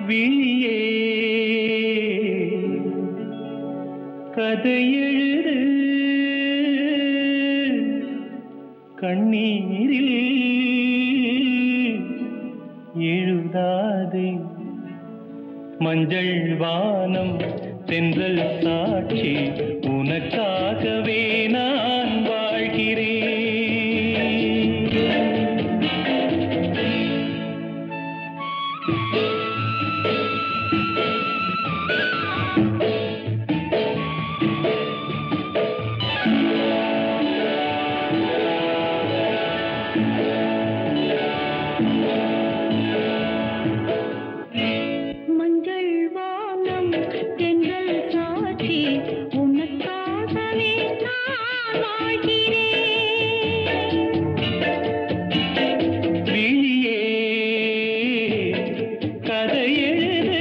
விழியே கதை எழுது கண்ணீரில் எழுதாதே மஞ்சள் வானம் தென்றல் சாட்சி உனக்காகவே நான் வாழ்கிறேன் மஞ்சள் வானம் தென்றல் சாட்சி உனக்காகவே நான் வாழ்கிறேன் விழியே கதை எழுது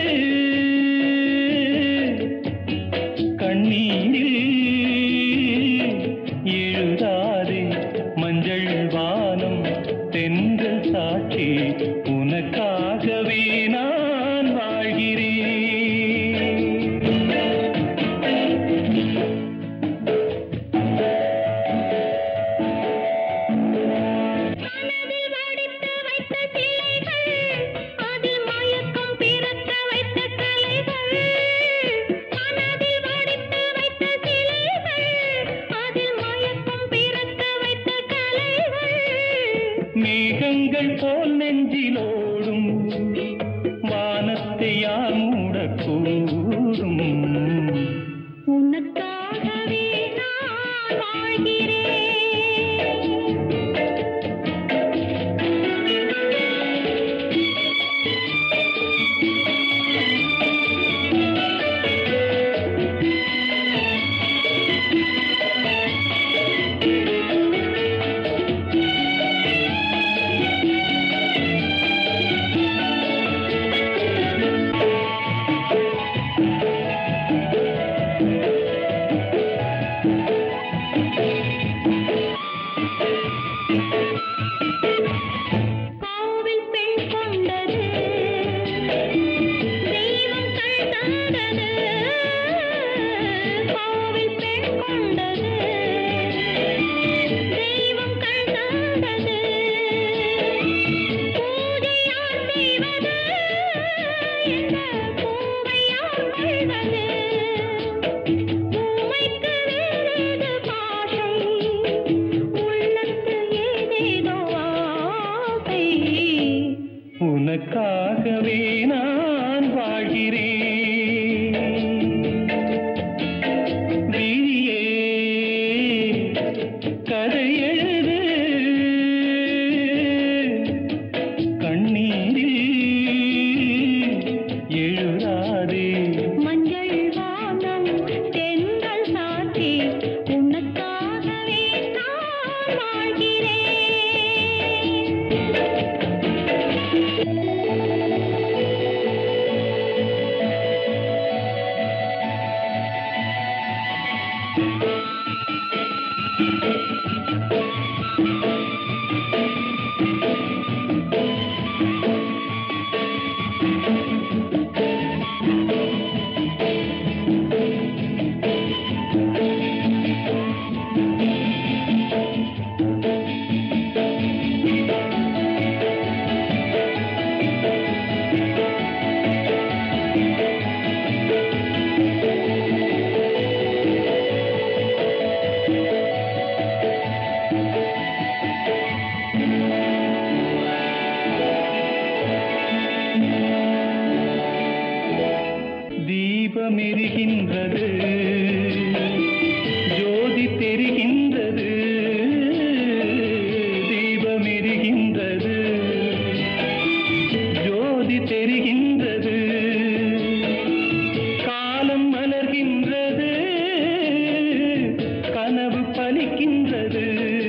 கண்ணீரில் எழுதாதே மஞ்சள் வானம் தென்றல் சாட்சி உனக்காகவே நான் வாழ்கிறேன் மனதில் வடித்து வைத்த சிலைகள் அதில் மயக்கம் பிறக்க வைத்த கலைகள் மனதில் வடித்து வைத்த சிலைகள் அதில் மயக்கம் பிறக்க வைத்த கலைகள் மேகங்கள் போல் நெஞ்சிலோடும் வானத்தை யார் மூடக்கூடும் உனக்காகவே நான் வாழ்கிறேன் கோவில் பெண் கொண்டது தெய்வம் கண் தந்தது கோவில் பெண் கொண்டது தெய்வம் கண் தந்தது பூஜை யார் செய்வது என்ன பூவை யார் கொள்வது பூமைக்கு வேறேது பாஷை உள்ளத்து ஏதேதோ ஆசை உனக்காகவே நான் வாழ்கிறேன் விழியே கதை எழுது கண்ணீரில் எழுதாதே மஞ்சள் வானம் தென்றல் சாட்சி உனக்காகவே நான் வாழ்கிறேன் தீபமெரிகின்றது ஜோதி தெரிகின்றது தீபமெரிகின்றது ஜோதி தெரிகின்றது காலம் மலர்கின்றது கனவு பலிக்கின்றது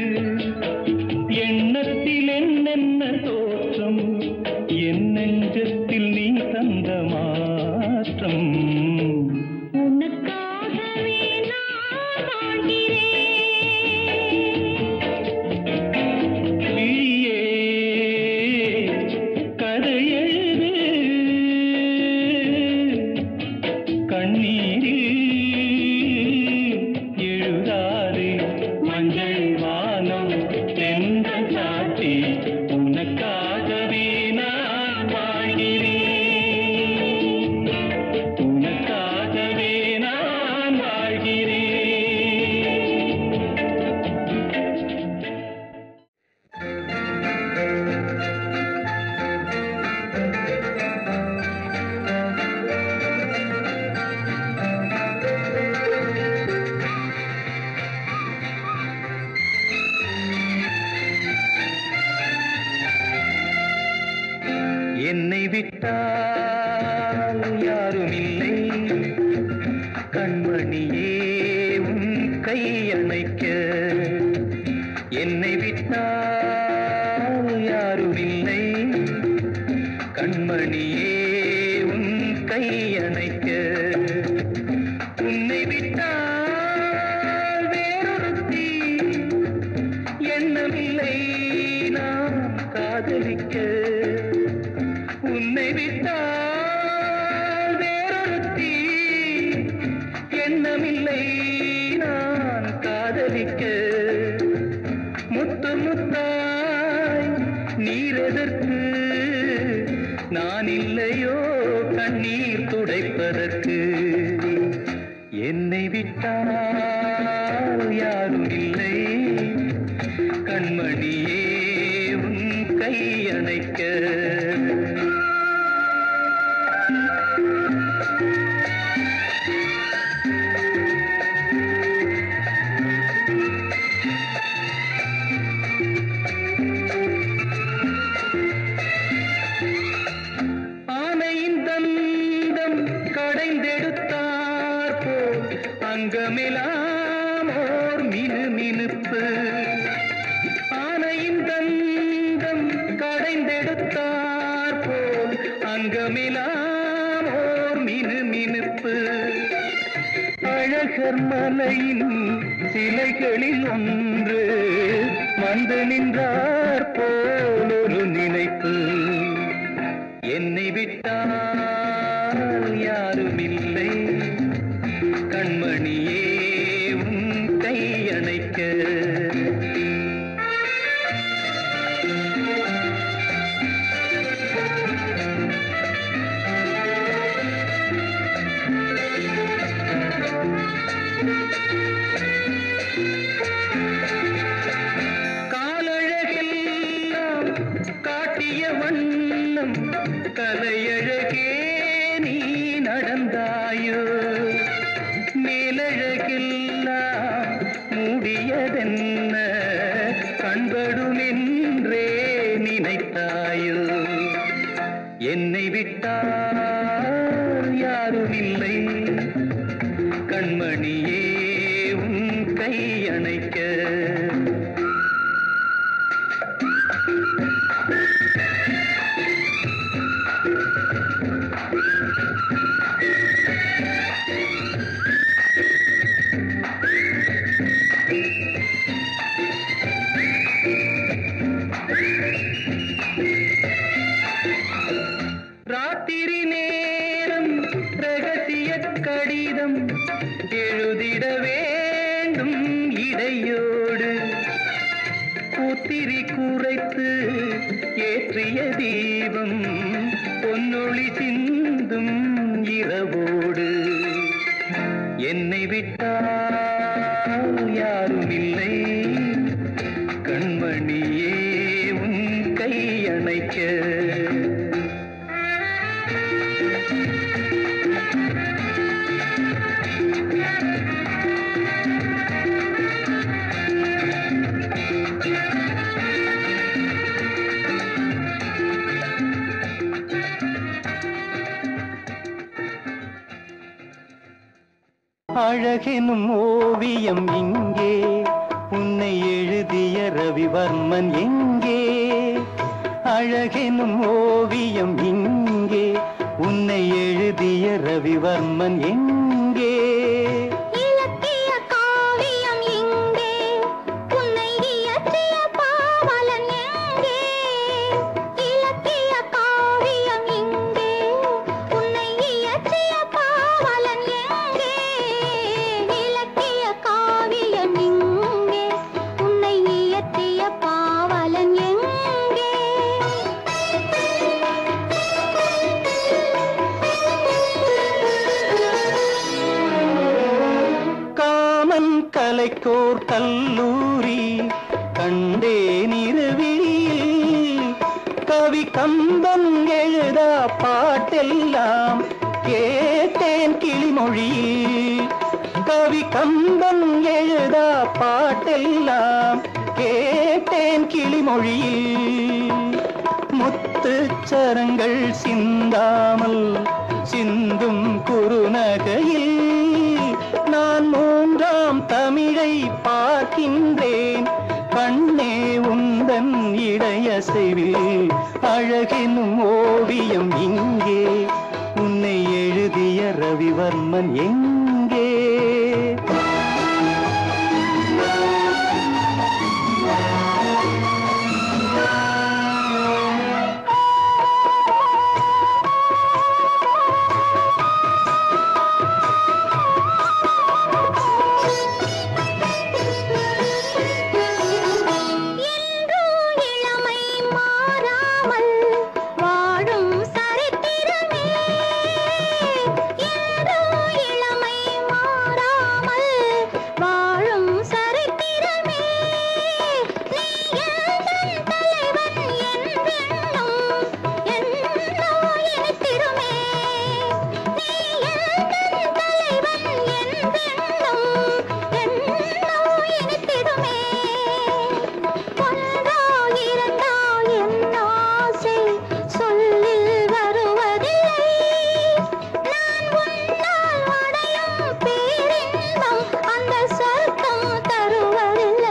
எண்ணத்தில் என்னென்ன தோற்றம் என் நெஞ்சத்தில் நீ தந்த மாற்றம் உனக்காக என்னை விட்டால் யாரும் இல்லை கண்மணியே உன் கை அணைக்க என்னை விட்டால் யாரும் இல்லை கண்மணியே உன் கை அணைக்க உன்னை விட்டால் வேறொருத்தி எண்ணமில்லை நான் காதலிக்க உன்னை விட்டால் வேறொருத்தி எண்ணமில்லை நான் காதலிக்க முத்து முத்தாய் நீரெதற்கு நான் இல்லையோ கண்ணீர் துடைப்பதற்கு என்னை விட்டால் யாரும் இல்லை கண்மணியே உன் கை அணைக்க ஆனையின் தந்தம் கடைந்தெடுத்தார் போல் அங்கமெல்லாம் ஓர் மினு மினுப்பு ஆனையின் தந்தம் கடைந்தெடுத்தார் போல் அங்கமெல்லாம் ஓர் மினு மினுப்பு அழகர் மலையின் சிலைகளில் ஒன்று வந்து நின்றார் போல் ஒரு நினைப்பு என்னை விட்டால் யாரும் இல்லை கண்மணியே உன் கை அணைக்க காலழகெல்லாம் காட்டிய வண்ணம் கலையழகே நீ நடந்தாயோ மேலழகெல்லாம் மூடியதென்ன கண்படுமென்றே நினைத்தாயோ என்னை விட்டால் யாரும் இல்லை கண்மணியே உன் கை அணைக்க ராத்திரி நேரம் ரகசிய கடிதம் எழுதிட வேண்டும் இடையோடு கூத்திரி குறைத்து ஏற்றிய தீபம் பொன்னொளி சிந்தும் இரவோடு என்னை விட்டால் யாரும் இல்லை கண்மணியே உன் கை அணைக்க அழகெனும் ஓவியம் இங்கே உன்னை எழுதிய ரவிவர்மன் எங்கே அழகெனும் ஓவியம் இங்கே உன்னை எழுதிய ரவிவர்மன் எங்கே இலக்கிய காவியம் எங்கே உன்னை இயற்றிய பாவலன் எங்கே இலக்கிய காவியம் எங்கே உன்னை இயற்றிய பாவலன் எங்கே இலக்கிய காவியம் எங்கே உன்னை இயற்றிய பாவலன் எங்கே காமன் கலைக்கோர் கல்லூரி கண்டேன் இரவியில் கவி கம்பன் எழுதா பாட்டெல்லாம் கேட்டேன் கிளிமொழியில் கவி கம்பன் எழுதா பாட்டெல்லாம் கேட்டேன் கிளிமொழியில் முத்துச்சரங்கள் சிந்தாமல் சிந்தும் குறுநகையில் நான் மூன்றாம் தமிழை பார்க்கின்றேன் கண்ணே உந்தன் இடையசைவில் அழகெனும் ஓவியம் இங்கே உன்னை எழுதிய ரவிவர்மன் எங்கே என்றும் இளமை மாறாமல் வாழும் சரித்திரமே என்றும் இளமை மாறாமல் வாழும் சரித்திரமே நீ எந்தன் தலைவன் என்றென்னும் என்னோ இனித்திருமே நீ எந்தன் தலைவன் என்றென்னும் என்னோ இனித்திருமே ஒன்றா இரண்டா என் ஆசை சொல்லில் வருவதில்லை நான் உன்னால் அடையும் பேரின்பம் அந்த சொர்க்கம் தருவதில்லை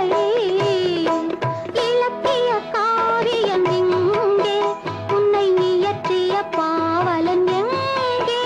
இலக்கிய காவியம் எங்கே உன்னை இயற்றிய பாவலன் எங்கே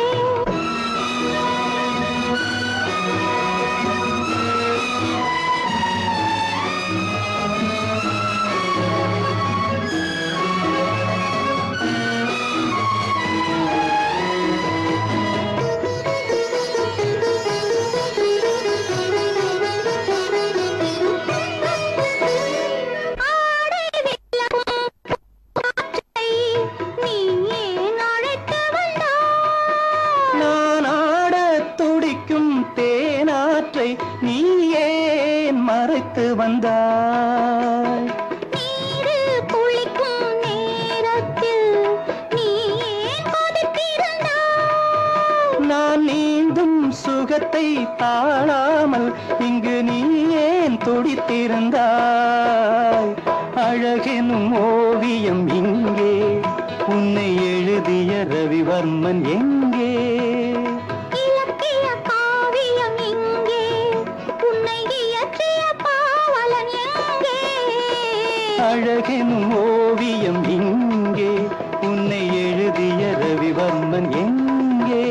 ஆடை விளக்கும் காற்றை நீ ஏன் அழைத்து வந்தாய் நான் ஆடத் துடிக்கும் தேனாற்றை நீ ஏன் மறைத்து வந்தாய் நீரில் குளிக்கும் நேரத்தில் நீ ஏன் கொதித்திருந்தாய் நான் நீந்தும் சுகத்தை தாழாமல் இங்கு நீ ஏன் துடித்திருந்தாய் அழகெனும் ஓவியம் இங்கே உன்னை எழுதிய ரவிவர்மன் எங்கே இலக்கிய காவியம் இங்கே உன்னை இயற்றிய பாவலன் எங்கே அழகெனும் ஓவியம் இங்கே உன்னை எழுதிய ரவிவர்மன் எங்கே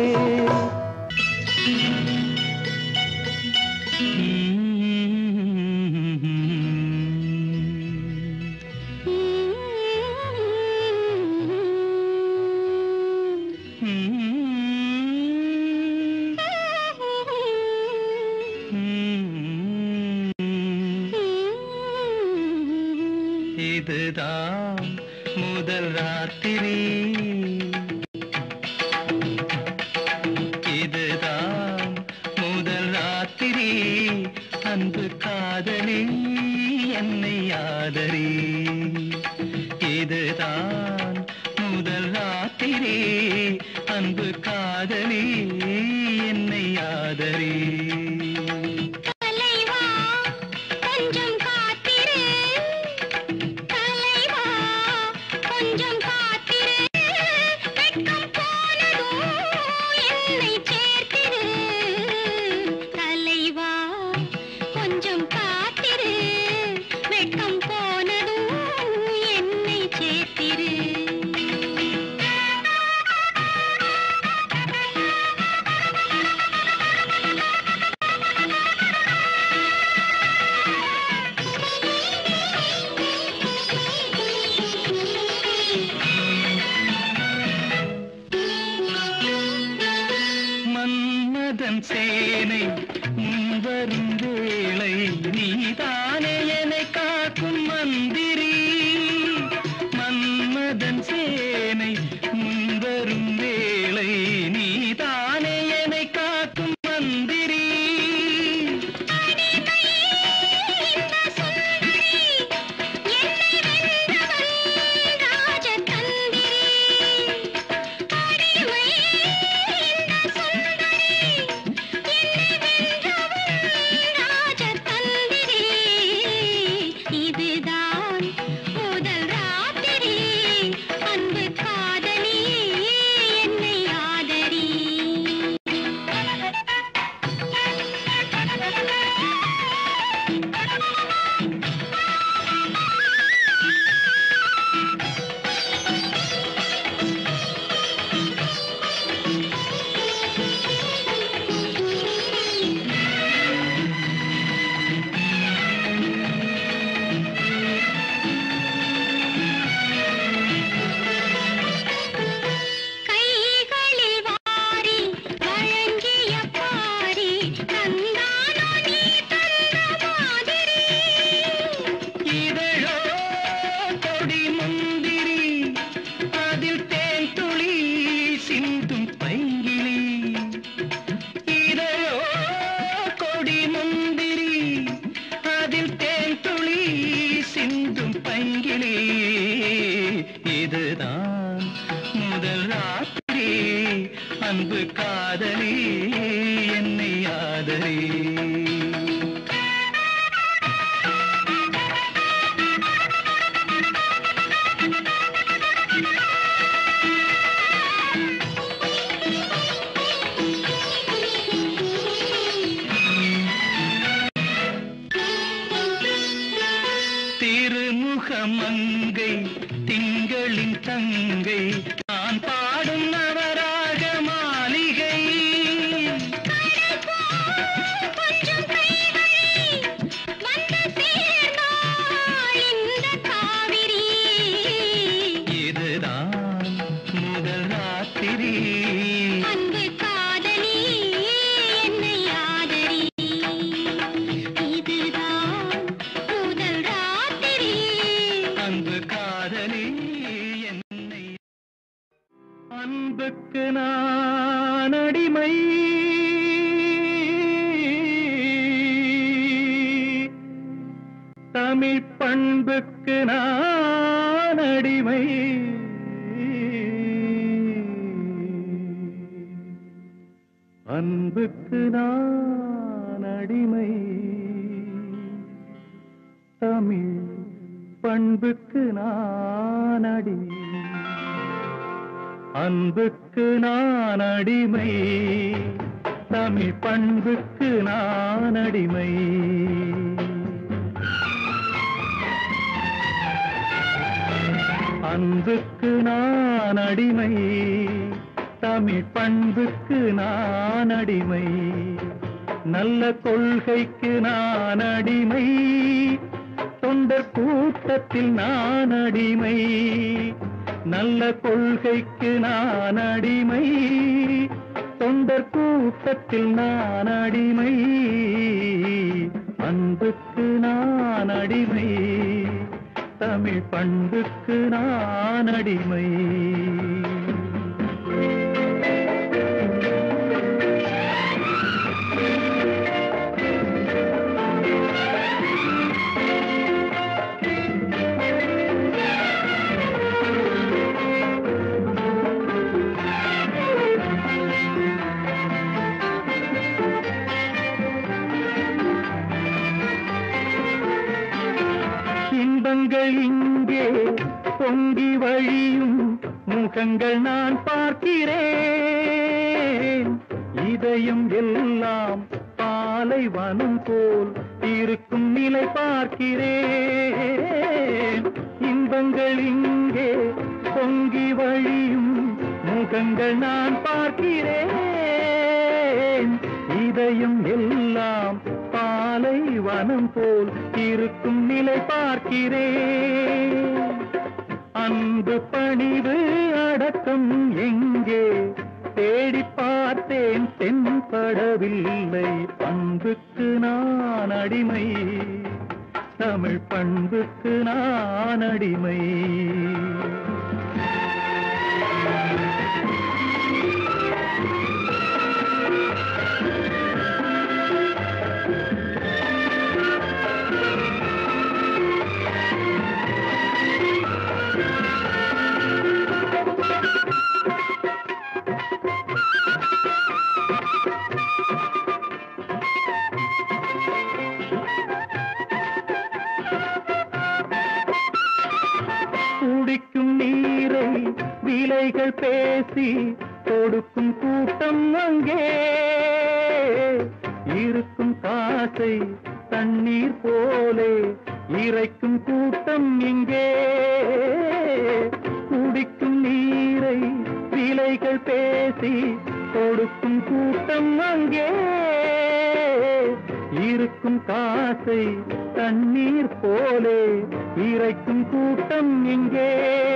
இதுதான் முதல் ராத்திரி இதுதான் முதல் ராத்திரி அன்பு காதலி என்னை ஆதரி இதுதான் முதல் ராத்திரி அன்பு காதலி என்னை ஆதரி தலைவா கொஞ்சம் காத்திரு தலைவா கொஞ்சம் காத்திரு வெட்கம் போனதும் என்னை சேர்த்திரு தலைவா கொஞ்சம் காத்திரு வெட்கம் போனதும் என்னை சேர்த்திரு மன்மதன் சேனை முன்வரும் வேளை நீதானே என்னை காக்கும் மந்திரி மன்மதன் சேனை முன்வரும் வேளை நீதானே என்னை காக்கும் மந்திரி ராஜதந்திரி அன்பு காதலி என்னை ஆதரி திருமுகமங்கை திங்களின் தங்கை நான் பாடும் நவராக மாளிகை கொஞ்சம் கைகளை வந்து சேர்ந்தாள் இந்த காவிரி இதுதான் முதல் ராத்திரி அன்பு காதலி என்னை ஆதரி இதுதான் முதல் ராத்திரி அன்பு காதலி என்னை அன்புக்கு நான் அடிமை தமிழ் பண்புக்கு நான் அடிமை அன்புக்கு நான் அடிமை தமிழ் பண்புக்கு நான் அடிமை அன்புக்கு நான் அடிமை தமிழ் பண்புக்கு நான் அடிமை அன்புக்கு நான் அடிமை தமிழ் பண்புக்கு நான் அடிமை நல்ல கொள்கைக்கு நான் அடிமை தொண்டர் கூட்டத்தில் நான் அடிமை நல்ல கொள்கைக்கு நான் அடிமை தொண்டர் கூட்டத்தில் நான் அடிமை அன்புக்கு நான் அடிமை தமிழ் பண்புக்கு நான் அடிமை இன்பங்கள் இங்கே பொங்கி வழியும் முகங்கள் நான் பார்க்கிறேன் இதயம் எல்லாம் பாலைவனம் போல் இருக்கும் நிலை பார்க்கிறேன் இன்பங்கள் இங்கே பொங்கி வழியும் முகங்கள் நான் பார்க்கிறேன் இதயம் எல்லாம் பாலைவனம் போல் இருக்கும் நிலை பார்க்கிறேன் அன்பு பணிவு அடக்கம் எங்கே தேடி பார்த்தேன் தென்படவில்லை அன்புக்கு நான் அடிமை தமிழ் பண்புக்கு நான் அடிமை குடிக்கும் நீரை விலைகள் பேசி கொடுக்கும் கூட்டம் அங்கே இருக்கும் காசை தண்ணீர் போலே இறைக்கும் கூட்டம் இங்கே குடிக்கும் நீரை விலைகள் பேசி கொடுக்கும் கூட்டம் அங்கே இருக்கும் காசை தண்ணீர் போலே இறைக்கும் கூட்டம் இங்கே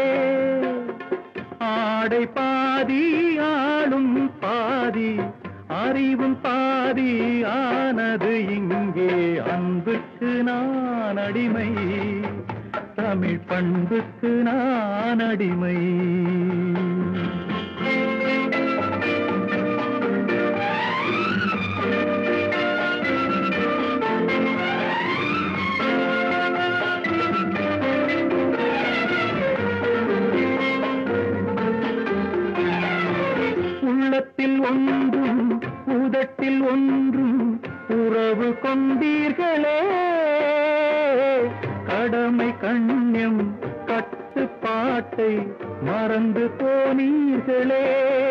ஆடை பாதி ஆளும் பாதி அறிவும் பாதி ஆனது இங்கே அன்புக்கு நான் அடிமை தமிழ் பண்புக்கு நான் அடிமை உள்ளத்தில் பாட்டை மறந்து போனீர்களே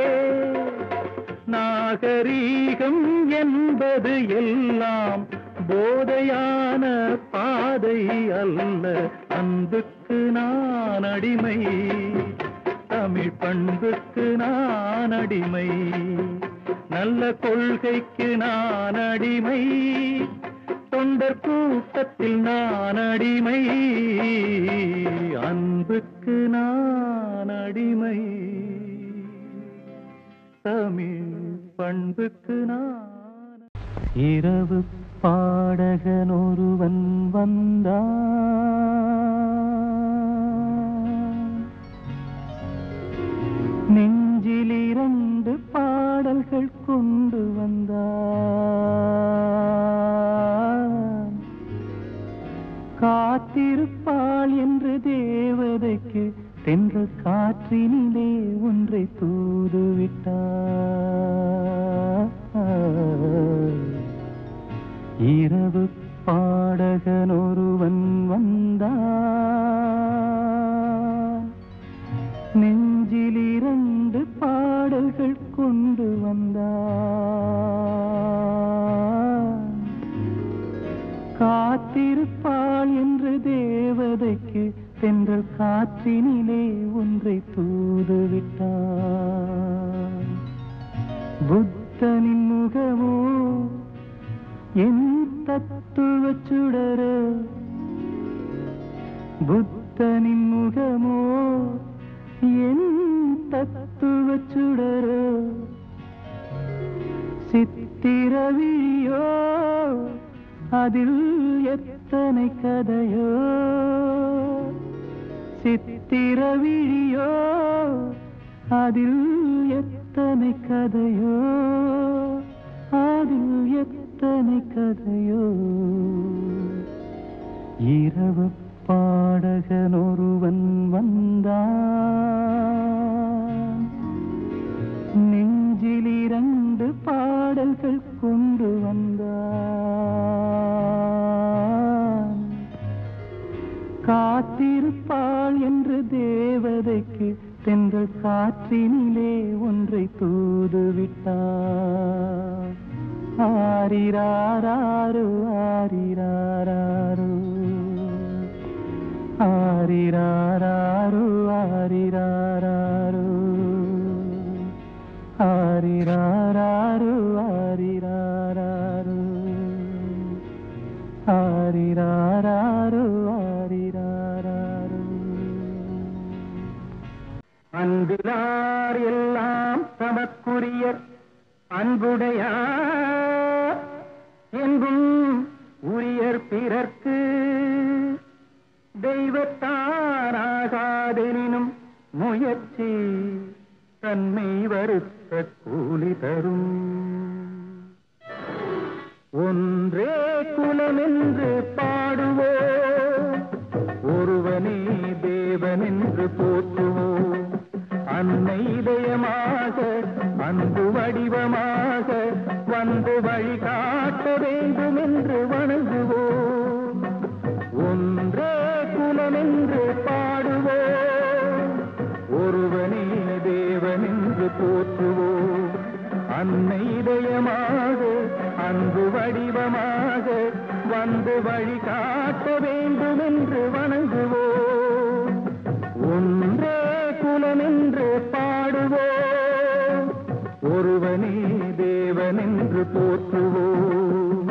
நாகரீகம் என்பது எல்லாம் போதையான பாதை அல்ல அன்புக்கு நான் அடிமை தமிழ் பண்புக்கு நான் அடிமை நல்ல கொள்கைக்கு நான் அடிமை தொண்டர் கூட்டத்தில் நான் அடிமை அன்புக்கு நான் அடிமை தமிழ் பண்புக்கு நான் இரவு பாடகன் ஒருவன் வந்தான் நெஞ்சில் இரண்டு பாடல்கள் கொண்டு வந்தான் காத்திருப்பாள் என்று தேவதைக்கு தென்றல் காற்றினிலே ஒன்றை தூது விட்டார் இரவு பாடகன் ஒருவன் வந்தான் நெஞ்சில் இரண்டு பாடல்கள் கொண்டு வந்தான் காத்திருப்பாள் என்று தேவதைக்கு தென்றல் காற்றினிலே ஒன்றை தூது விட்டான் புத்தனின் முகமோ என் தத்துவ சுடரோ புத்தனின் முகமோ என் தத்துவ சுடரோ சித்திரவியோ அதில் எத்தனை கதையோ சித்திரவிழியோ அதில் எத்தனை கதையோ அதில் எத்தனை கதையோ இரவு பாடகன் ஒருவன் வந்தான் நெஞ்சில் இரண்டு பாடல்கள் கொண்டு வந்தான் காத்திருப்பாள் என்று தேவதைக்கு தென்றல் காற்றினிலே ஒன்றை தூது விட்டார் ஆரிராரோ ஆரிராரோ ஆரிராரோ ஆரிராரோ ஆரிராரோ ஆரிராரோ ஆரிராரோ ஆரிராரோ அன்பிலார் எல்லாம் தமக்குரியர் அன்புடையார் என்பும் உரியர் பிறர்க்கு தெய்வத்தாராகாதெனினும் முயற்சி தன்மை வருத்த கூலி தரும் ஒன்றே குலமென்று பாடுவோம் ஒருவனே தேவனென்று போற்றுவோம் அன்னை இதயமாக அன்பு வடிவமாக வந்து வழிகாட்ட வேண்டும் என்று வணங்குவோம் ஒன்றே குலமென்று பாடுவோம் ஒருவனே தேவனென்று போற்றுவோம் அன்னை இதயமாக அன்பு வடிவமாக வந்து வழிகாட்ட வேண்டும் என்று வணங்குவோம் ஒன்றே குலமென்று பாடுவோம் ஒருவனே தேவனென்று போற்றுவோம்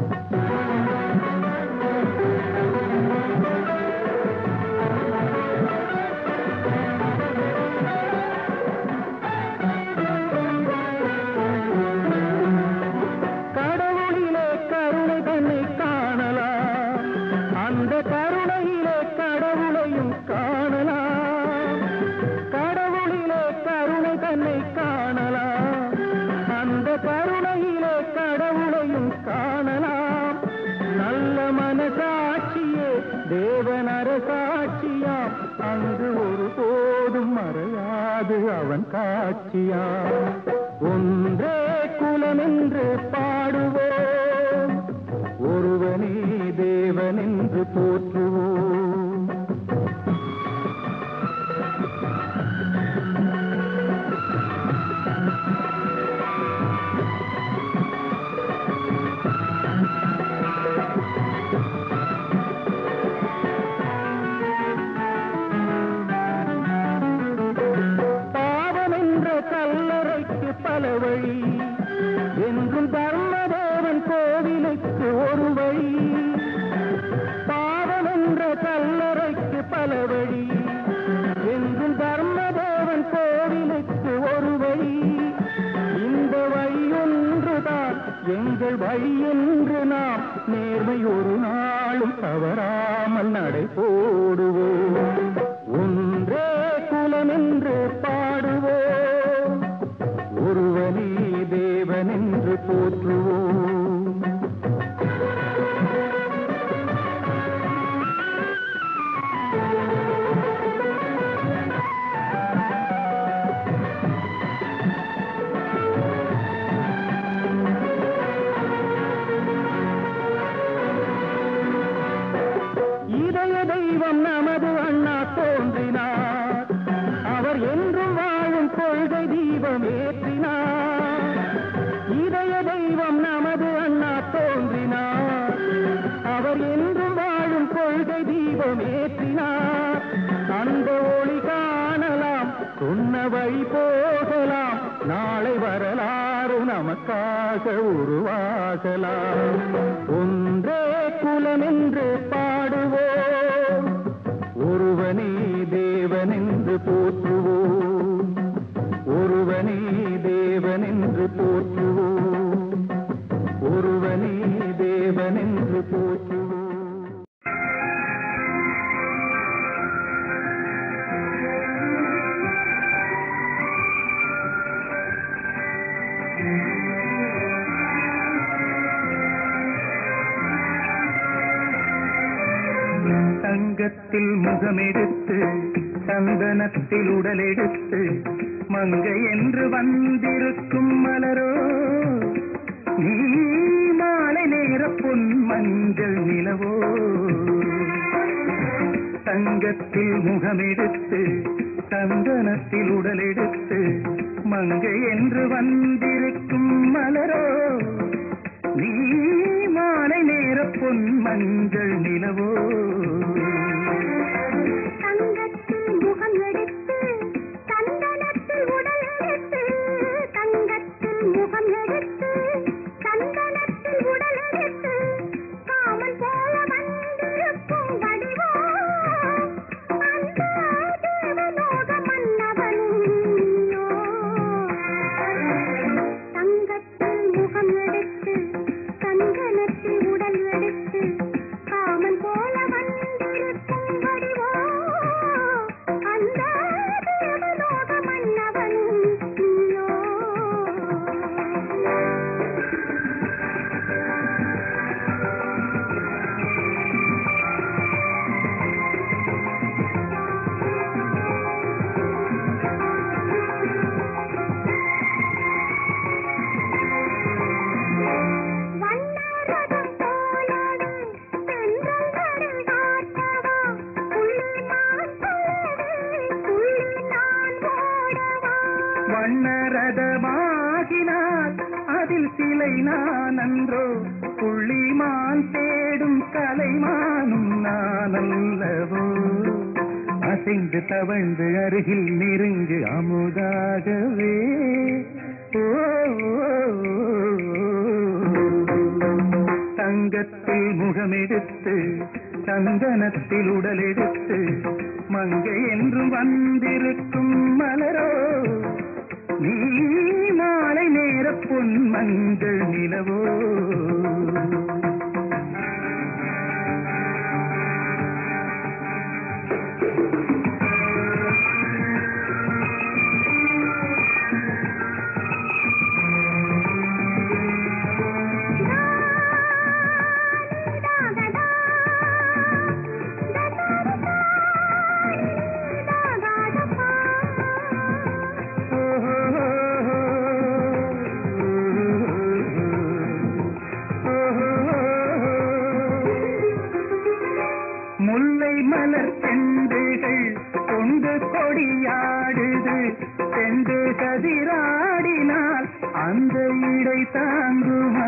கடவுளிலே கருணை தன்னை காணலாம் அந்த கருணையிலே கடவுளையும் காணலாம் கடவுளிலே கருணை தன்னை காணலாம் அந்த கருணையிலே கடவுளையும் காணலாம் நல்ல மனசாட்சியே தேவன் அரசாட்சியாம் அங்கு ஒருபோதும் மறையாது அவன் காட்சியாம் ஒன்றே குலமென்று பாடுவோம் ஒருவனே தேவனென்று போற்றுவோம் உங்கள் வழி என்று நாம் நேர்மை ஒரு நாளும் தவறாமல் நடை போடுவோம் ஒன்றே குலம் என்று பாடுவோம் ஒருவனே தேவன் என்று போற்றுவோம் இதய தெய்வம் நமது அண்ணா தோன்றினார் அவர் என்றும் வாழும் கொள்கை தீபம் ஏற்றினார் இதய தெய்வம் நமது அண்ணா தோன்றினார் அவர் என்றும் வாழும் கொள்கை தீபம் ஏற்றினார் அந்த ஒளி காணலாம் சொன்ன வழி போகலாம் நாளை வரலாறு நமக்காக உருவாகலாம் ஒன்றே குலம் என்று பாடுவோம் ஒருவனே தேவன் என்று போற்றுவோம் ஒருவனே தேவன் என்று போற்றுவோம் ஒருவனே தேவன் என்று போற்றுவோம் தங்கத்தில் முகமெடுத்து சந்தனத்தில் உடலெடுத்து மங்கை என்று வந்திருக்கும் மலரோ நீ மாலை நேர பொன் மஞ்சள் நிலவோ தங்கத்தில் முகமெடுத்து சந்தனத்தில் உடலெடுத்து மங்கை என்று வந்திருக்கும் மலரோ நீ மாலை நேர பொன் மஞ்சள் நிலவோ தங்கத்தில் முகம் எடுத்து சந்தனத்தில் உடல் எடுத்து தங்கத்தில் முகம் எடுத்து சந்தனத்தில் உடல் எடுத்து காமன் போல வந்திருக்கும் வடிவோ அந்த தேவலோக மன்னவனும் நீயோ. தங்கத்தில் முகம் எடுத்து சந்தனத்தில் உடல் எடுத்து காமன் போல வந்திருக்கும் வடிவோ அந்த தேவலோக மன்னவனும் நீயோ வண்ணரதம் போலவே தென்றல் கடல் காட்டவா புள்ளி நான் போலவே புள்ளி நான் ஓடவா வண்ணரதமாகினார் அதில் சிலை நான் அன்றோ புள்ளிமான் தேடும் கலைமானும் நான் அல்லவோ அசைந்து தவழ்ந்து அருகில் நெருங்கு அமுதாகவே ஓ, ஓ, ஓ, தங்கத்தில் முகமெடுத்து சந்தனத்தில் உடலெடுத்து மங்கை என்றும் வந்திருக்கும் மலரோ நீ மாலை நேர பொன் மஞ்சள் நிலவோ முல்லை மலர் செண்டுகள் கொண்டு கொடியாடுது செண்டு கதிராடினால் அந்த இடை தாங்குமா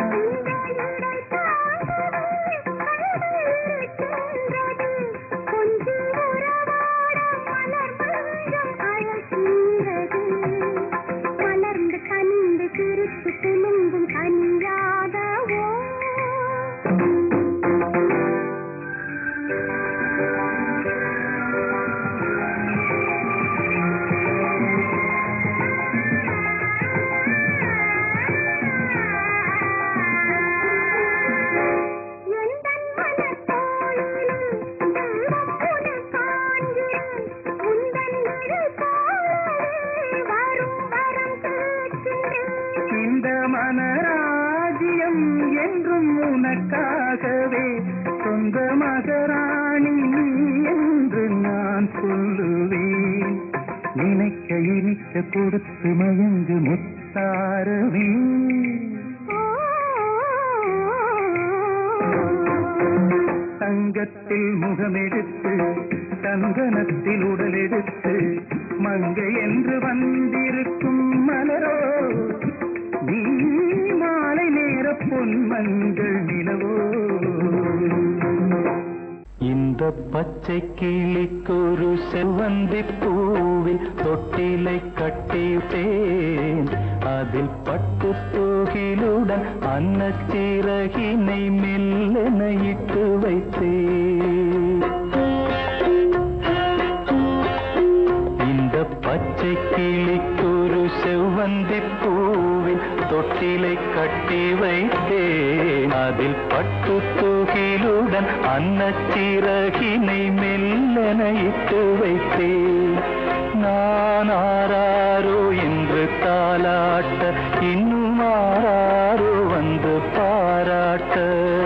மலர்ந்து கனிந்து சிரித்து துளும்பும் கனியாகவோ தீட்ச கொடுத்து மயங்கு முத்தாரவே தங்கத்தில் முகமெடுத்து சந்தனத்தில் உடலெடுத்து மங்கை என்று வந்திருக்கும் மலரோ நீ மாலை நேர பொன் மஞ்சள் நிலவோ இந்த பச்சை கிளிக்கொரு செவ்வந்தி பூவில் தொட்டிலை கட்டிட்டேன் அதில் பட்டு தூகிலுடன் அன்னச்சிறகினை மெல்லென இட்டு வைத்தேன் இந்த பச்சை கிளிக்கொரு செவ்வந்தி பூவில் தொட்டிலை கட்டி வைத்தேன் அதில் பட்டு தூகிலுடன் அன்னச்சிறகினை மெல்லென இட்டு வைத்தேன் நான் ஆராரோ என்று தாலாட்ட இன்னும் ஆராரோ வந்து பாராட்ட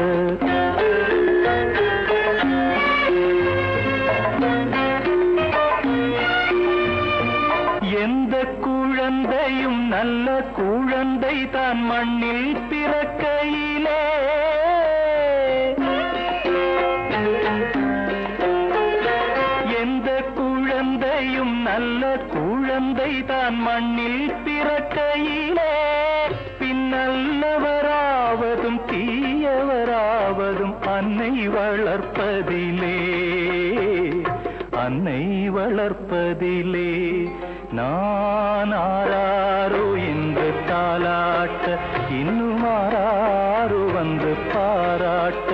எந்த குழந்தையும் நல்ல குழந்தை தான் மண்ணில் பிறக்கையிலே எந்த குழந்தையும் நல்ல குழந்தை தான் மண்ணில் பிறக்கையிலே பின்னல்லவராவதும் தீயவராவதும் அன்னை வளர்ப்பதிலே அன்னை வளர்ப்பதிலே நான் ஆராரோ என்று தாலாட்ட இன்னும் ஆராரோ வந்து பாராட்ட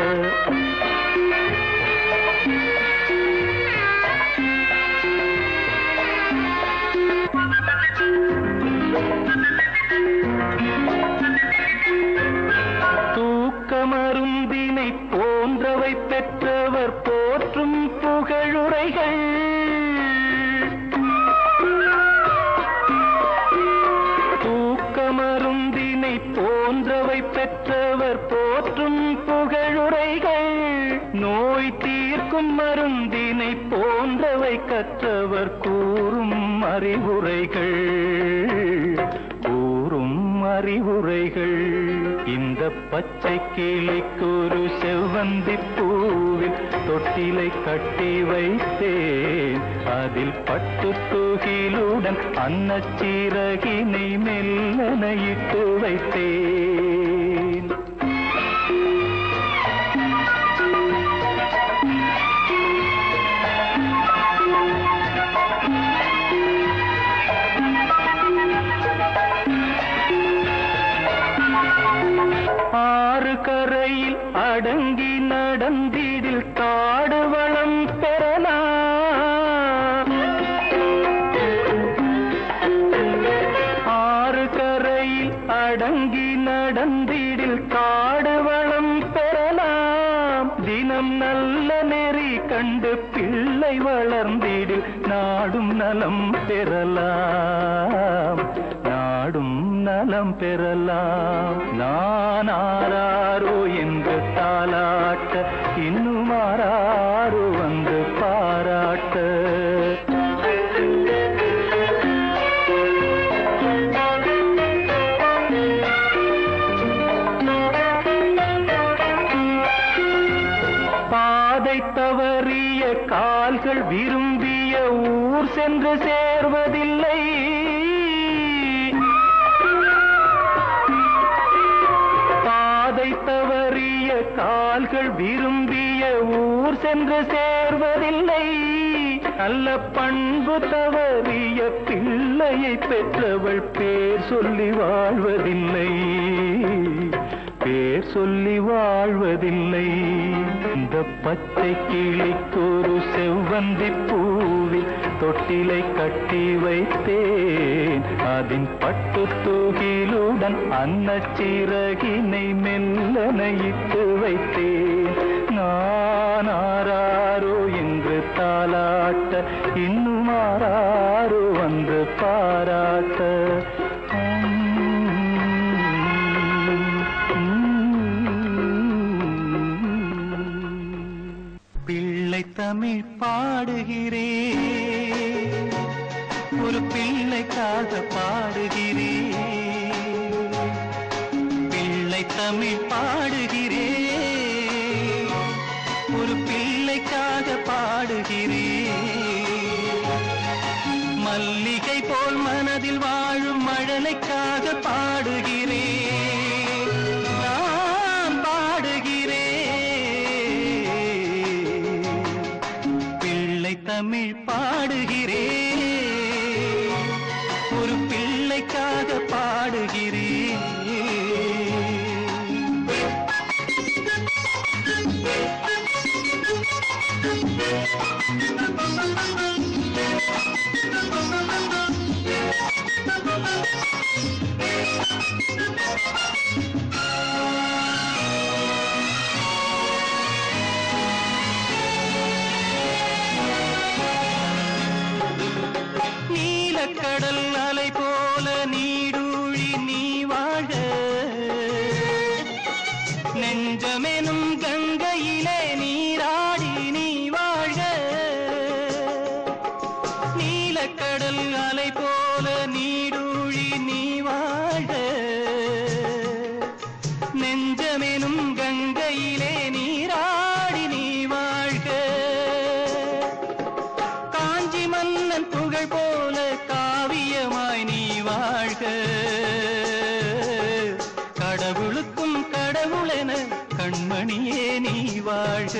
தூக்கமருந்தினை போன்றவை பெற்றவர் போற்றும் புகழுரைகள் தூக்கமருந்தினை போன்றவை பெற்றவர் போற்றும் புகழுரைகள் நோய் தீர்க்கும் மருந்தினை போன்றவை கற்றவர் கூறும் அறிவுரைகள் கூறும் அறிவுரைகள் இந்த பச்சை கிளிக்கு ஒரு செவ்வந்தி பூவில் தொட்டிலை கட்டி வைத்தேன் அதில் பட்டு தூகிலுடன் அன்னச்சீரகினை மெல்லன இட்டு வைத்தேன் ஆறு கரையில் அடங்கி நடந்திடில் காடு வளம் பெறலாம் ஆறு கரையில் அடங்கி நடந்திடில் காடு வளம் பெறலாம் தினம் நல்ல நெறி கண்டு பிள்ளை வளர்ந்திடில் நாடும் நலம் பெறலாம் நாடும் நலம் பெறலாம் நான் ஆராரோ என்று தாலாட்ட இன்னும் ஆராரோ வந்து பாராட்ட பாதை தவறிய கால்கள் விரும்பிய ஊர் சென்று சேர்வதில்லை பாதை தவறிய கால்கள் விரும்பிய ஊர் சென்று சேர்வதில்லை நல்ல பண்பு தவறிய பிள்ளையை பெற்றவள் பேர் சொல்லி வாழ்வதில்லை பேர் சொல்லி வாழ்வதில்லை இந்த பச்சை கிளிக்கு ஒரு செவ்வந்தி பூவில் தொட்டிலை கட்டி வைத்தேன் அதன் பட்டு தூகிலுடன் அன்னச்சிறகினை மெல்லன இட்டு வைத்தேன் நான் ஆராரோ என்று தாலாட்ட இன்னும் ஆராரோ வந்து பாராட்ட பிள்ளை தமிழ் பாடுகிறேன் ஒரு பிள்ளை பிள்ளைக்காக பாடுகிறேன் பிள்ளை தமிழ் பாடுகிறேன் ஒரு பிள்ளைக்காக பாடுகிறேன் மல்லிகை போல் மனதில் வாழும் மழலைக்காக பாடுகிறேன் நான் பாடுகிறேன் பிள்ளை தமிழ் பாடுகிறேன் ஒரு பிள்ளைக்காக பாடுகிறேன் நீலக்கடல் அலை போல நீடூழி நீ வாழ நெஞ்சமெனும் கங்கையிலே நீராடி நீ வாழ நீலக்கடல் அலை போல நீடூழி நீ வாழ நெஞ்சமெனும் கங்கையிலே நீராடி நீ வாழ்க காஞ்சி மன்னன் புகழ் போல காவியமாய் நீ வாழ்க கடவுளுக்கும் கடவுளென கண்மணியே நீ வாழ்க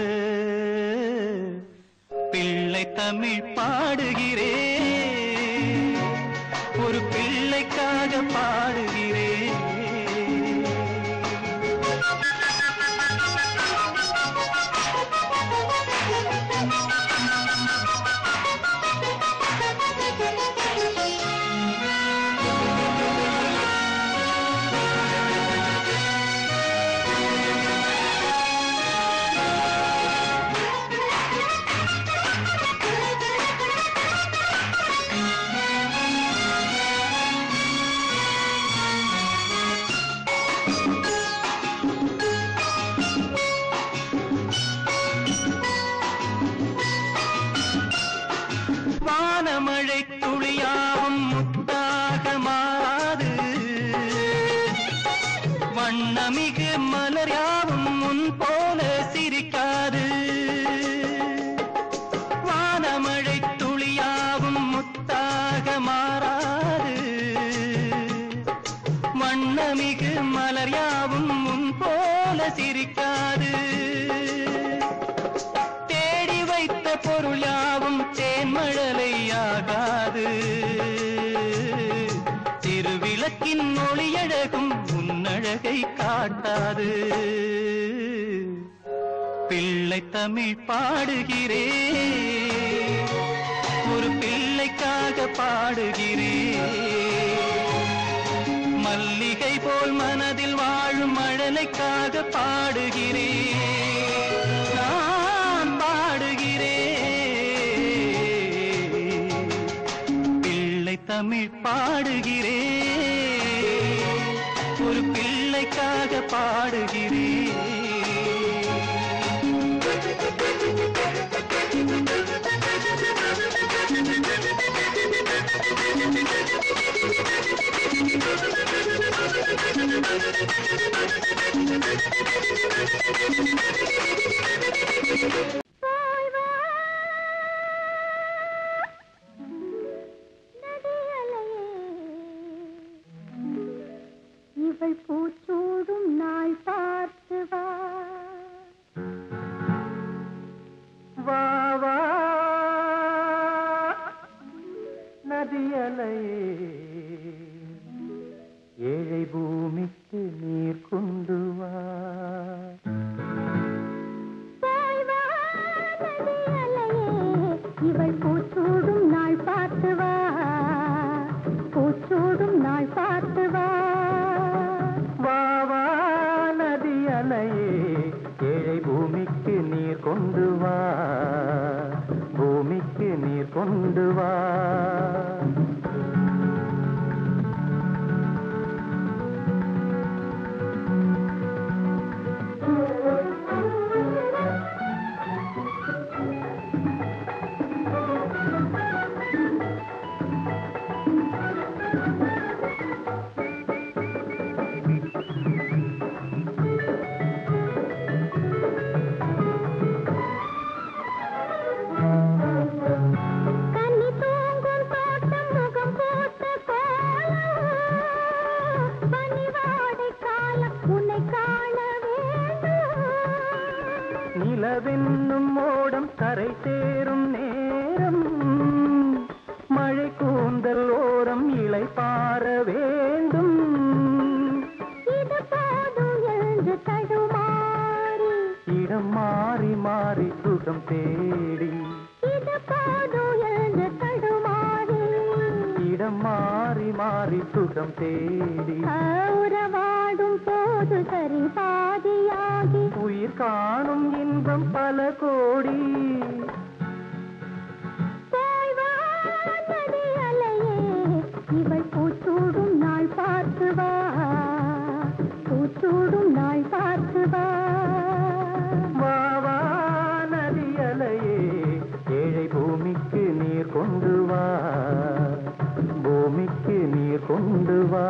பிள்ளை தமிழ் பாடுகிறேன் ஒரு பிள்ளைக்காக பாடுகிறேன் வானமழை துளியாவும் முத்தாக மாறாது வண்ணமிகு மலர் யாவும் முன் போல சிரிக்காது வானமழை துளியாவும் முத்தாக மாறாது வண்ணமிகு மலர் யாவும் முன் போல சிரிக்காது தேடி வைத்த பொருள் யாவும் தேன்மழலையாகாது திருவிளக்கின் ஒளியழகும் உன்னழகை காட்டாது பிள்ளை தமிழ் பாடுகிறேன் ஒரு பிள்ளைக்காக பாடுகிறேன் மல்லிகை போல் மனதில் வாழும் மழலைக்காக பாடுகிறேன் நான் பாடுகிறேன் பிள்ளை தமிழ் பாடுகிறேன் ஒரு பிள்ளைக்காக பாடுகிறேன் போய் வா நதியலையே இவள் பூச்சூடும் நாள் பார்த்து வா வா வா நதியலையே ஏழை பூமிக்கு நீர் கொண்டு வா போய் வா நதியலையே இவள் பூச்சூடும் நாள் பார்த்து வா பூச்சூடும் நாள் பார்த்து வா வா வா நதியலையே ஏழை பூமிக்கு நீர் கொண்டு வா பூமிக்கு நீர் கொண்டு வா மனம் மாறி மாறி சுகம் தேடி உறவாடும் போது சரி பாதியாகி உயிர் காணும் இன்பம் பல கோடி போய் வா நதி அலையே இவள் பூச்சூடும் நாள் பார்த்து வா பூச்சூடும் நாள் பார்த்து வா வா வா நதியலையே ஏழை பூமிக்கு நீர் கொண்டு வா பூமிக்கு நீர் கொண்டு வா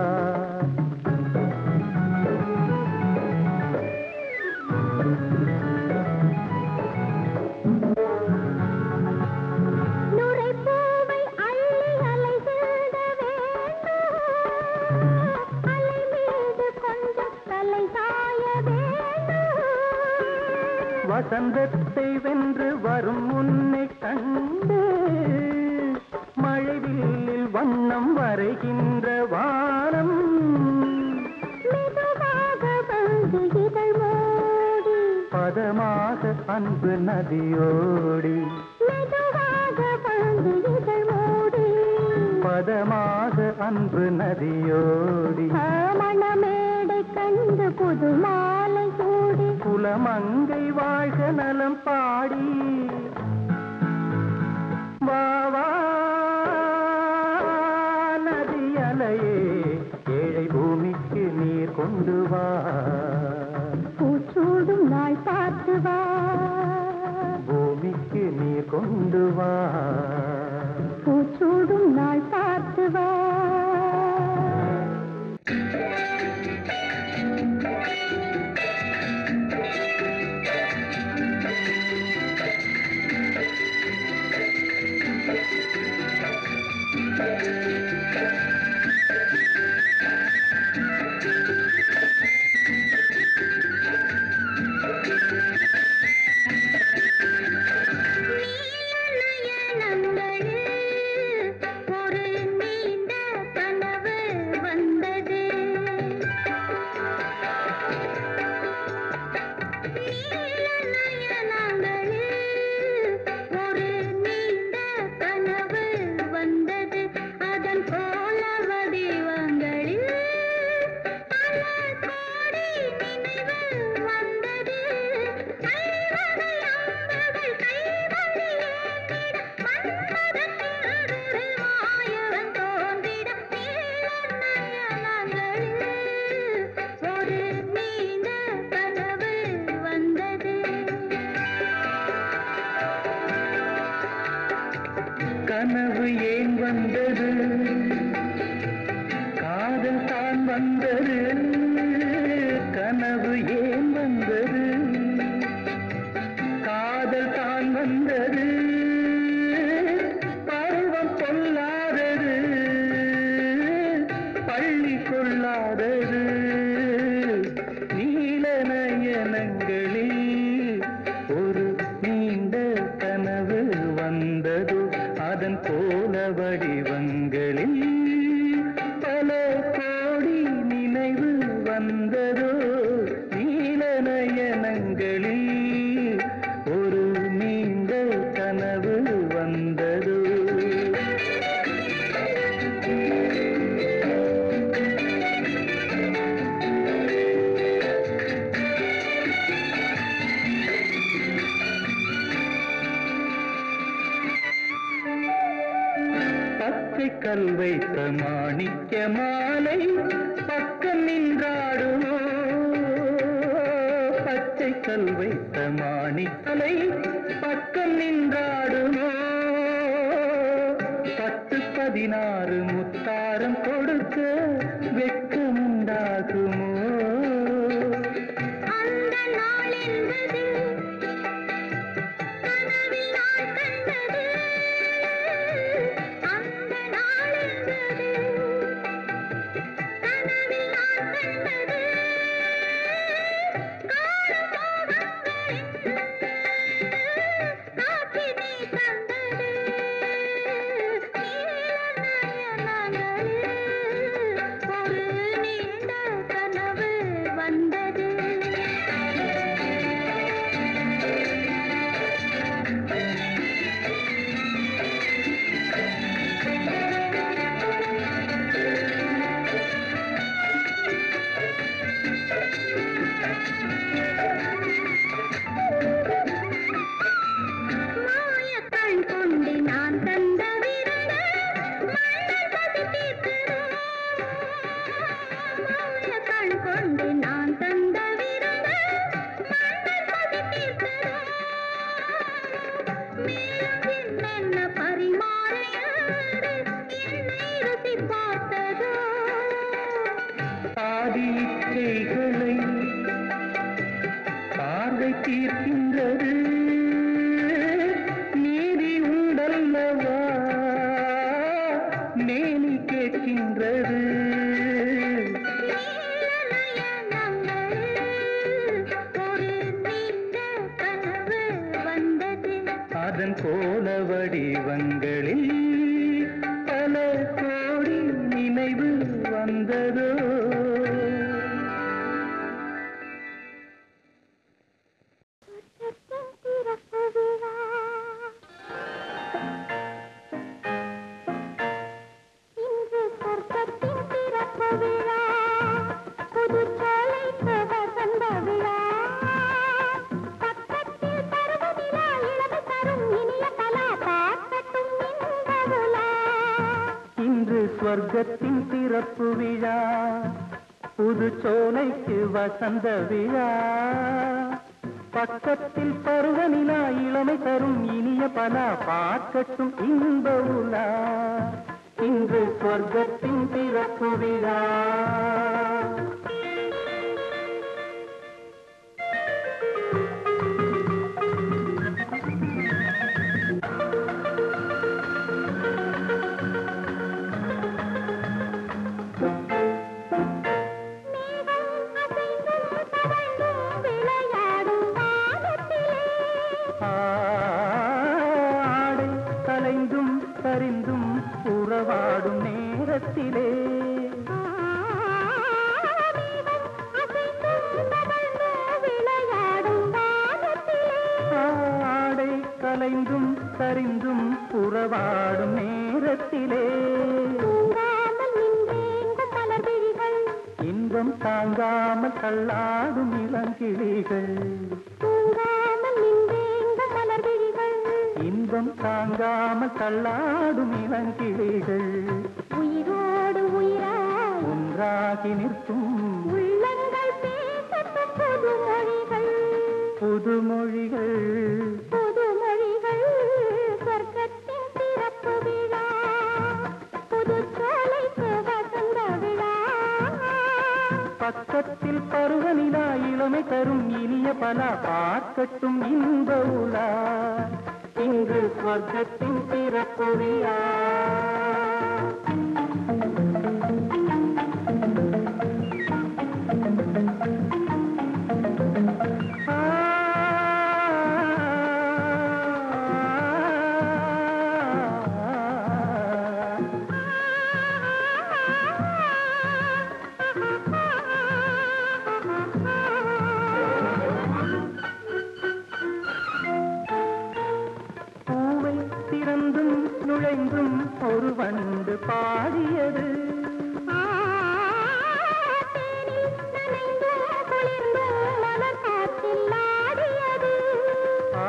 நுரைப்பூவை அள்ளி அலை செல்ல வேண்டும் அலை மீது கொஞ்சம் தலை சாய வேண்டும் வசந்தத்தை வென்று வரும் உன்னை கண்டு மழைவில்லில் வண்ணம் வரைகின்ற வானம் மெதுவாக வந்து இதழ் மூடி பதமாக அன்பு நதியோடி மெதுவாக வந்து இதழ் மூடி பதமாக அன்பு நதியோடி மணமேடை கண்டு புது மாலை சூடி குலமங்கை வாழ்க நலம் பாடி வா வா நதி அலையே ஏழை பூமிக்கு நீர் கொண்டு வா பூச்சூடும் நாள் பார்த்து வா பூமிக்கு நீர் கொண்டு வா பூச்சூடும் நாள் பார்த்து வா ஒரு நீண்ட கனவு வந்தது ஒரு நீண்ட கனவு வந்தது அதன் போல வடிவங்களில் பல கோடி நினைவு வந்தது ஐவகை அம்புகள் கைவழி ஏந்திட மன்மதன் திருரு மாயவன் தோன்றிட நீல நயனங்களில் ஒரு நீண்ட கனவு வந்தது கனவு ஏன் வந்தது காதல் தான் வந்தது கனவு ஏன் வந்தது காதல் தான் வந்தது பருவம் கொள்ளாதது பள்ளி கொள்ளாதது நீல நயனங்களில் ஒரு நீண்ட கனவு வந்தது அதன் போல வடிவங்களில் பல கோடி நினைவு வந்ததோ நீல நயனங்களில் ஒரு நீண்ட கனவு வந்ததோ பச்சை கல் வைத்த மாணிக்க மாலை பக்கம் நின்றாடுமோ பச்சை கல் வைத்த மாணிக்கலை பக்கம் நின்றாடுமோ பத்து பதினாறு முத்தாரம் கொடுக்க வெட்கமுண்டாகுமோ அந்த நாள் என்பது கனவில் நான் கண்டது அந்த நாள் என்பது கனவில் நான் கண்டது காணும் மோகங்களின் காட்சி நீ தந்தது நீல நயனங்களில் ஒரு நீண்ட கனவு பரிமாறியது என்னை ருசி பார்த்ததோ ஆதி இச்சைகளை பார்வை தீர்க்கின்றது நீதி உண்டல்லவா மேனி கேட்கின்றது ஒரு நீண்ட கனவு வந்தது அதன் கோல வடிவங்களில் பல கோடி நினைவு வந்ததோ இன்று சொர்க்கத்தின் திறப்பு விழா புதுச்சோலைக்கு வசந்த விழா பக்கத்தில் பருவநிலா இளமை தரும் இனிய கலா பார்க்கட்டும் இந்த விழா இன்று ஸ்வர்க்கத்தின் திறப்பு விழா புது சோலைக்கு வசந்த விழா பக்கத்தில் பருவநிலா இளமை தரும் இனிய பல பார்க்கட்டும் இன்ப உலா இன்று ஸ்வர்க்கத்தின் திறப்பு விழா விளையாடும் வானத்திலே ஆடை கலைந்தும் சரிந்தும் உறவாடும் நேரத்திலே விளையாடும் வானத்திலே ஆடை கலைந்தும் சரிந்தும் உறவாடும் நேரத்திலே தூங்காமல் நின்றேங்கும் மலர் விழிகள் இன்பம் தாங்காமல் தள்ளாடும் இளங்கிளிகள் தூங்காமல் நின்றேங்கும் மலர் விழிகள் இன்பம் தாங்காமல் தள்ளாடும் இளங்கிளிகள் உயிரோடு உயிராய் ஒன்றாகி நிற்கும் உள்ளங்கள் பேசட்டும் புது மொழிகள் புதுமொழிகள் புது மொழிகள் சொர்க்கத்தின் திறப்பு விழா புது சோலைக்கு வசந்த விழா பக்கத்தில் பருவநிலா இளமை தரும் இனிய பல பார்க்கட்டும் இன்ப உலா இன்று ஸ்வர்க்கத்தின் பிறப்பு விழா பூவை திறந்தும் நுழைந்தும் ஒரு வண்டு பாடியது தேனில் நனைந்தும் குளிர்ந்தும் மலர் காற்றில் ஆடியது ஆ,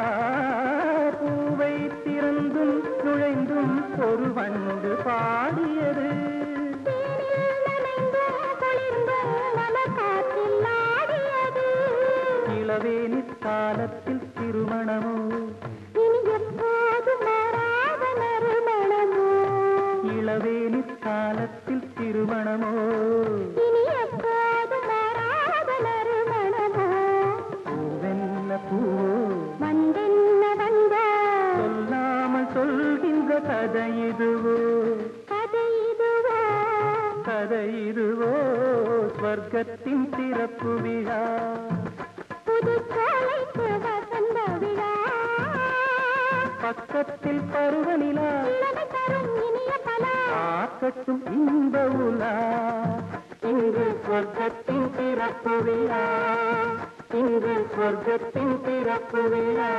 பூவை திறந்தும் நுழைந்தும் ஒரு வண்டு பாடியது தேனில் நனைந்தும் குளிர்ந்தும் மலர் காற்றில் ஆடியது இளவேனி காலத்தில் திருமணமோ இனி எப்போது மாறாத நறுமணமோ இளவேனி காலத்தில் திருமணமோ இனி எப்போது மாறாத நறுமணமோ பூவென்ன பூ வந்தென்ன வந்தோ சொல்லாமல் சொல்கின்ற கதை இதுவோ கதை இதுவோ கதை இதுவோ ஸ்வர்க்கத்தின் திறப்பு விழா புது சோலைக்கு வசந்த விழா பக்கத்தில் பருவநிலா இளமை தரும் இனிய பலா ஆக்கட்டும் இன்ப உலா இன்று ஸ்வர்க்கத்தின் பிறப்பு விழா இன்று ஸ்வர்க்கத்தின் பிறப்பு விழா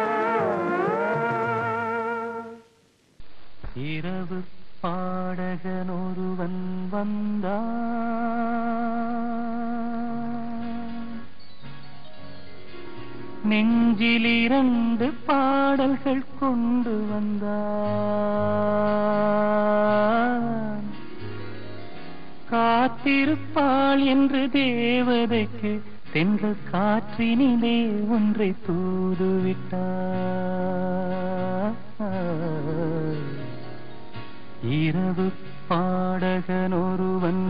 இரவு பாடகன் ஒருவன் வந்தான் நெஞ்சில் இரண்டு பாடல்கள் கொண்டு வந்தான் காத்திருப்பாள் என்று தேவதைக்கு தென்றல் காற்றினிலே ஒன்றை தூதுவிட்டார் இரவு பாடகன் ஒருவன்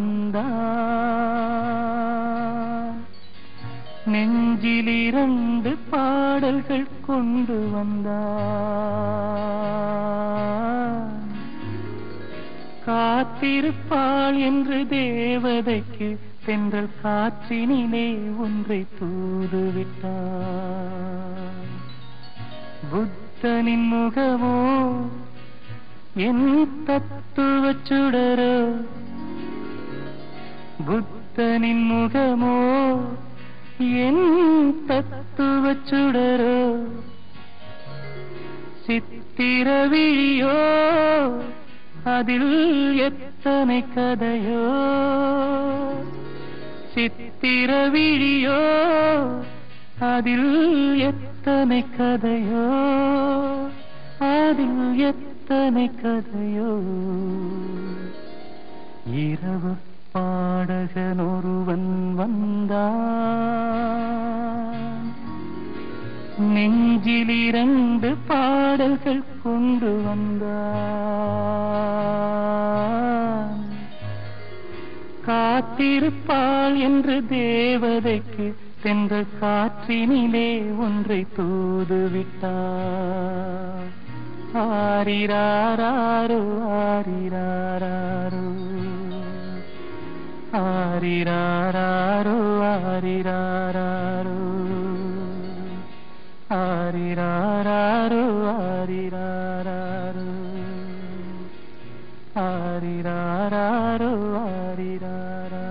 வந்தான் நெஞ்சில் இரண்டு பாடல்கள் கொண்டு வந்தான் காத்திருப்பாள் என்று தேவதைக்கு தென்றல் காற்றினிலே ஒன்றை தூதுவிட்டான் புத்தனின் முகமோ என் தத்துவச் சுடரோ புத்தனின் முகமோ என் தத்துவச் சுடரோ சித்திரவிழியோ அதில் எத்தனை கதையோ சித்திரவிழியோ அதில் எத்தனை கதையோ அதில் எத்தனை கதையோ இரவு பாடகன் ஒருவன் வந்தான் நெஞ்சில் இரண்டு பாடல்கள் கொண்டு வந்தான் காத்திருப்பாள் என்று தேவதைக்கு சென்ற காற்றினிலே ஒன்றை தூதுவிட்டார் ஆரிராரோ ஆரிராரோ ஆரிராரோ ஆரிராரோ ஆரிராரோ ஆரிராரோ ஆரிராரோ ஆரிராரோ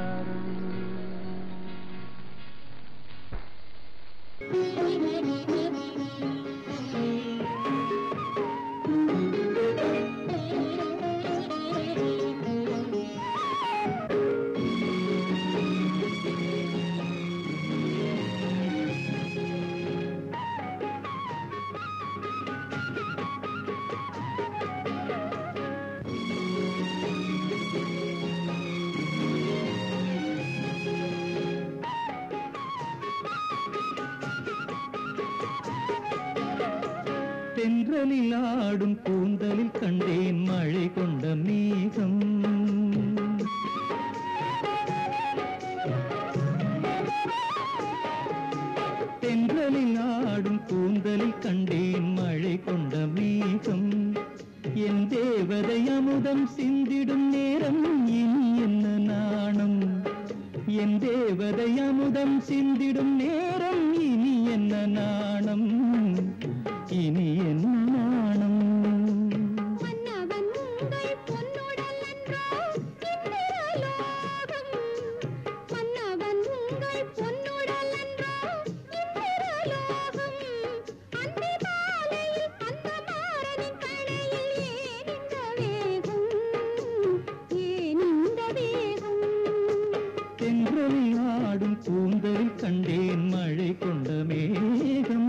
தென்றலில் ஆடும் கூந்தலில் கண்டேன் மழை கொண்ட மேகம் தென்றலில் ஆடும் கூந்தலில் கண்டேன் மழை கொண்ட மேகம் என் தேவதை அமுதம் சிந்திடும் நேரம் இனி என்ன நாணம் என் தேவதை அமுதம் சிந்திடும் நேரம் இனி என்ன நாணம் இனி என்ன நாணம் மன்னவன் உங்கள் பொன்னுடல் என்றோ இந்திரலோகம் மன்னவன் உங்கள் பொன்னுடல் என்றோ இந்திரலோகம் அந்தி மாலையில் அந்த மாறனின் கணையில் ஏன் இந்த வேகம் ஏன் இந்த வேகம் தென்றலில் ஆடும் கூந்தலில் கண்டேன் மழை கொண்ட மேகம்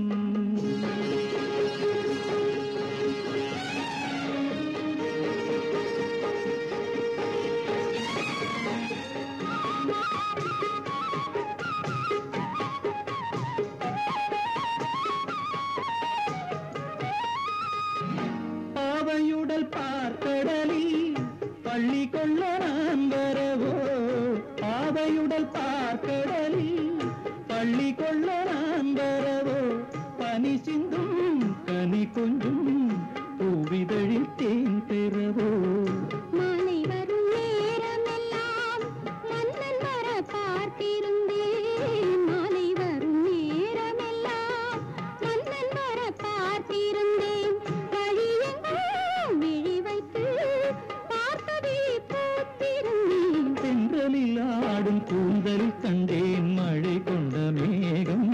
பாவையுடல் பார்க்கடலில் பள்ளி கொள்ள நான் வரவோ பாவையுடல் பார்க்கடலில் பள்ளி கொள்ள நான் வரவோ பனி சிந்தும் கனி கொஞ்சும் பூவிதழில் தேன் பெறவோ மாலை வரும் நேரமெல்லாம் மன்னன் வர பார்த்திருந்தேன் மாலை வரும் நேரமெல்லாம் மன்னன் வர பார்த்திருந்தேன் வழியெங்கும் விழி வைத்து பார்த்ததை பூத்திருந்தேன் தென்றலில் ஆடும் கூந்தலில் கண்டேன் மழை கொண்ட மேகம்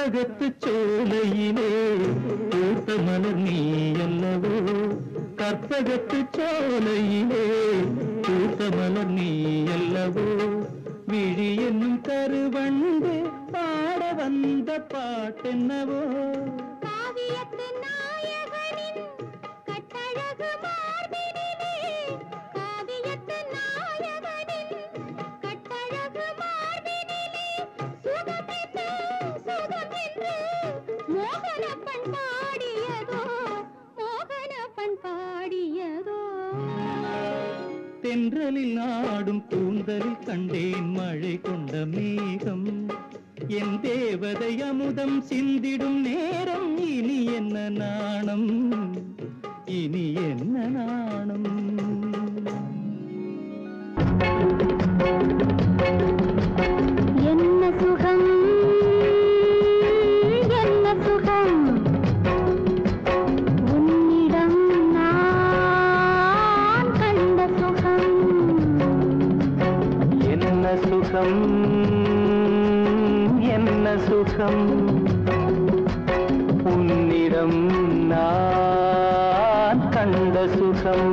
கற்பகத்து சோலையிலே பூத்த மலர் நீ அல்லவோ கற்பகத்து சோலையிலே பூத்த மலர் நீ அல்லவோ விழி என்னும் கருவண்டு பாட வந்த பாட்டென்னவோ காவியத்து நாயகனின் கட்டழகு மார்பினிலே காவியத்து நாயகனின் கட்டழகு மார்பினிலே சுகமென்று சுகமென்று மோகனப்பன் பாடியதோ மோகனப்பன் பாடியதோ தென்றலில் ஆடும் கூந்தலில் கண்டேன் மழை கொண்ட மேகம் என் தேவதை அமுதம் சிந்திடும் நேரம் இனி என்ன நாணம் இனி என்ன நாணம் என்ன சுகம் என்ன சுகம் உன்னிடம் நான் கண்ட சுகம் என்ன சுகம் என்ன சுகம் உன்னிடம் நான் கண்ட சுகம்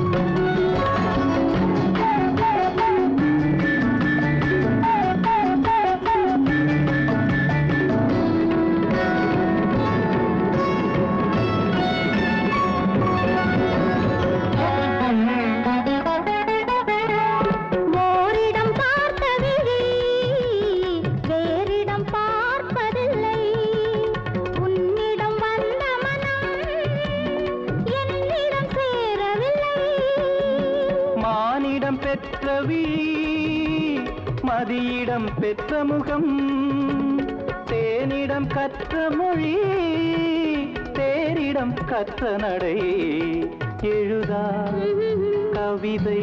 ஓரிடம் பார்த்த விழி வேறிடம் பார்ப்பதில்லை உன்னிடம் வந்த மனம் என்னிடம் சேரவில்லை மானிடம் பெற்ற விழி மதியிடம் பெற்ற முகம் தேனிடம் கற்ற மொழி தேரிடம் கற்ற நடை எழுதா கவிதை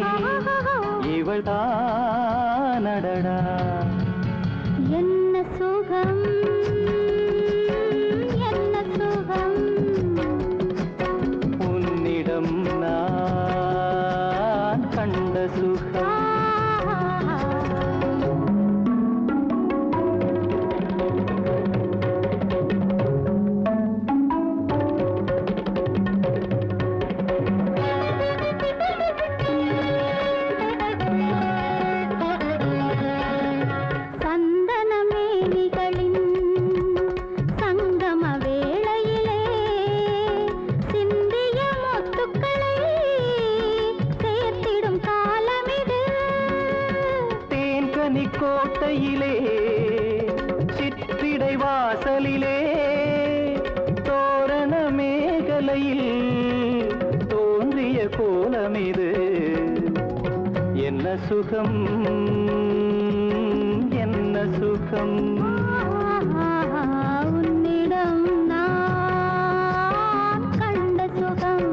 இவள்தானடடா என்ன சுகம் என்ன சுகம் உன்னிடம் நான் கண்ட சுகம் சந்தனமேனிகளின் சங்கம வேளையிலே சிந்திய முத்துக்களை சேர்த்திடும் காலமிது தேன்கனி கோட்டையிலே சிற்றிடை வாசலிலே தோரண மேகலையில் தோன்றிய கோலமிது என்ன சுகம் என்ன சுகம் உன்னிடம் நான் கண்ட சுகம்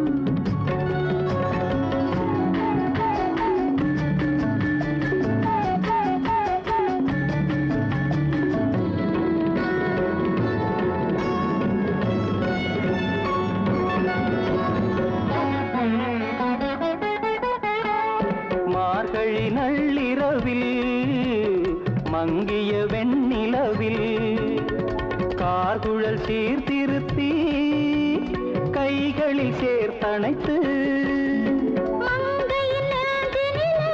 மார்கழி நள்ளிரவில் மங்கிய வெண்ணிலவில் கார்குழல் சீர்திருத்தி கைகளில் சேர்த்தணைத்து மங்கையின் நெஞ்சினிலே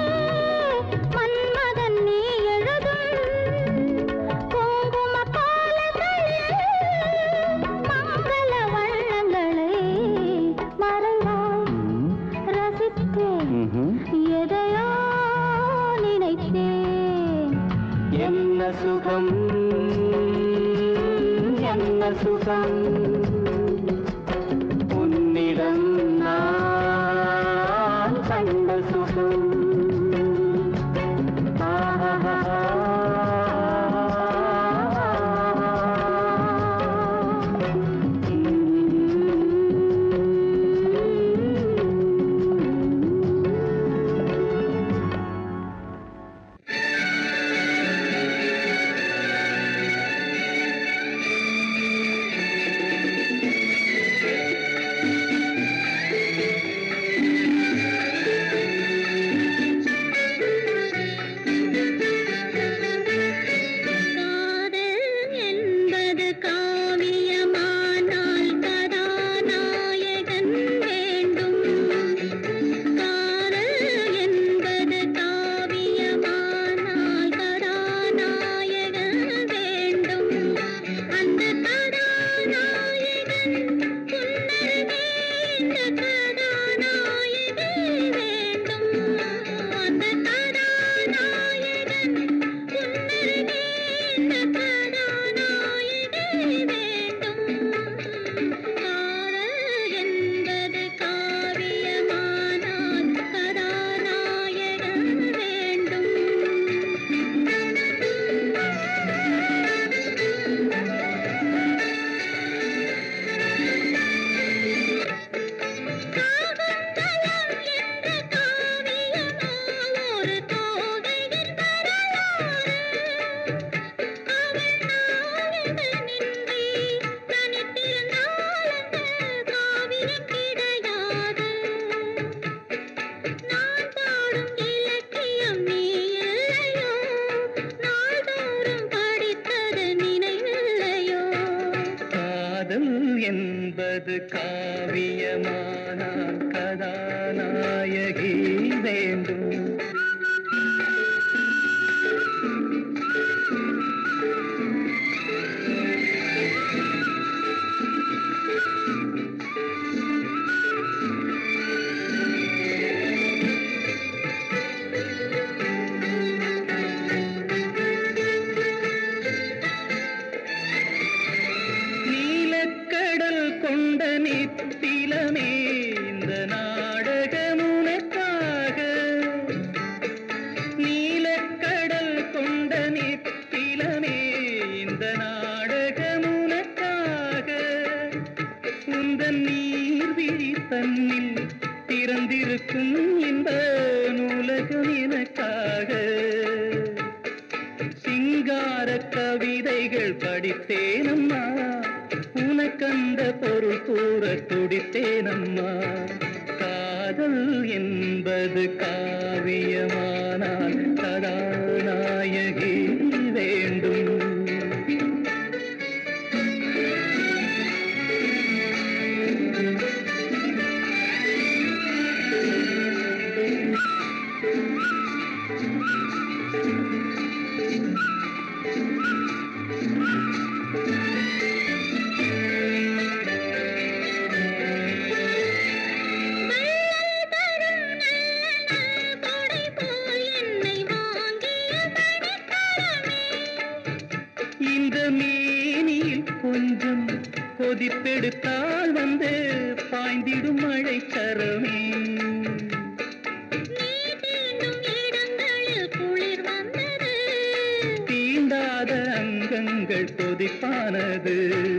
மன்மதன் நீ எழுதும் குங்கும பாலங்களில் மங்கள வண்ணங்களை மறைவாய் ரசித்தேன் எதையோ நினைத்தேன் என்ன சுகம் என்ன சுகம் உன்னிடம் நான் என்பது காவியமானால் கதாநாயகி வேண்டும் நீலக்கடல் கொண்ட நித்திலமே இந்த நாடகம் உனக்காக நீலக்கடல் கொண்ட நித்திலமே இந்த நாடகம் உனக்காக உந்தன் நீர்விழி தன்னில் திறந்திருக்கும் இந்த நூலகம் எனக்காக சிங்கார கவிதைகள் படித்தேனம்மா உனக்கந்த பொருள் கூற துடித்தேனம்மா காதல் என்பது காவியமானால் கதாநாயகி வேண்டும் இந்த மேனியில் கொஞ்சம் கொதிப்பெடுத்தால் வந்து பாய்ந்திடும் மழை சரமே தீண்டாத அங்கங்கள் கொதிப்பானது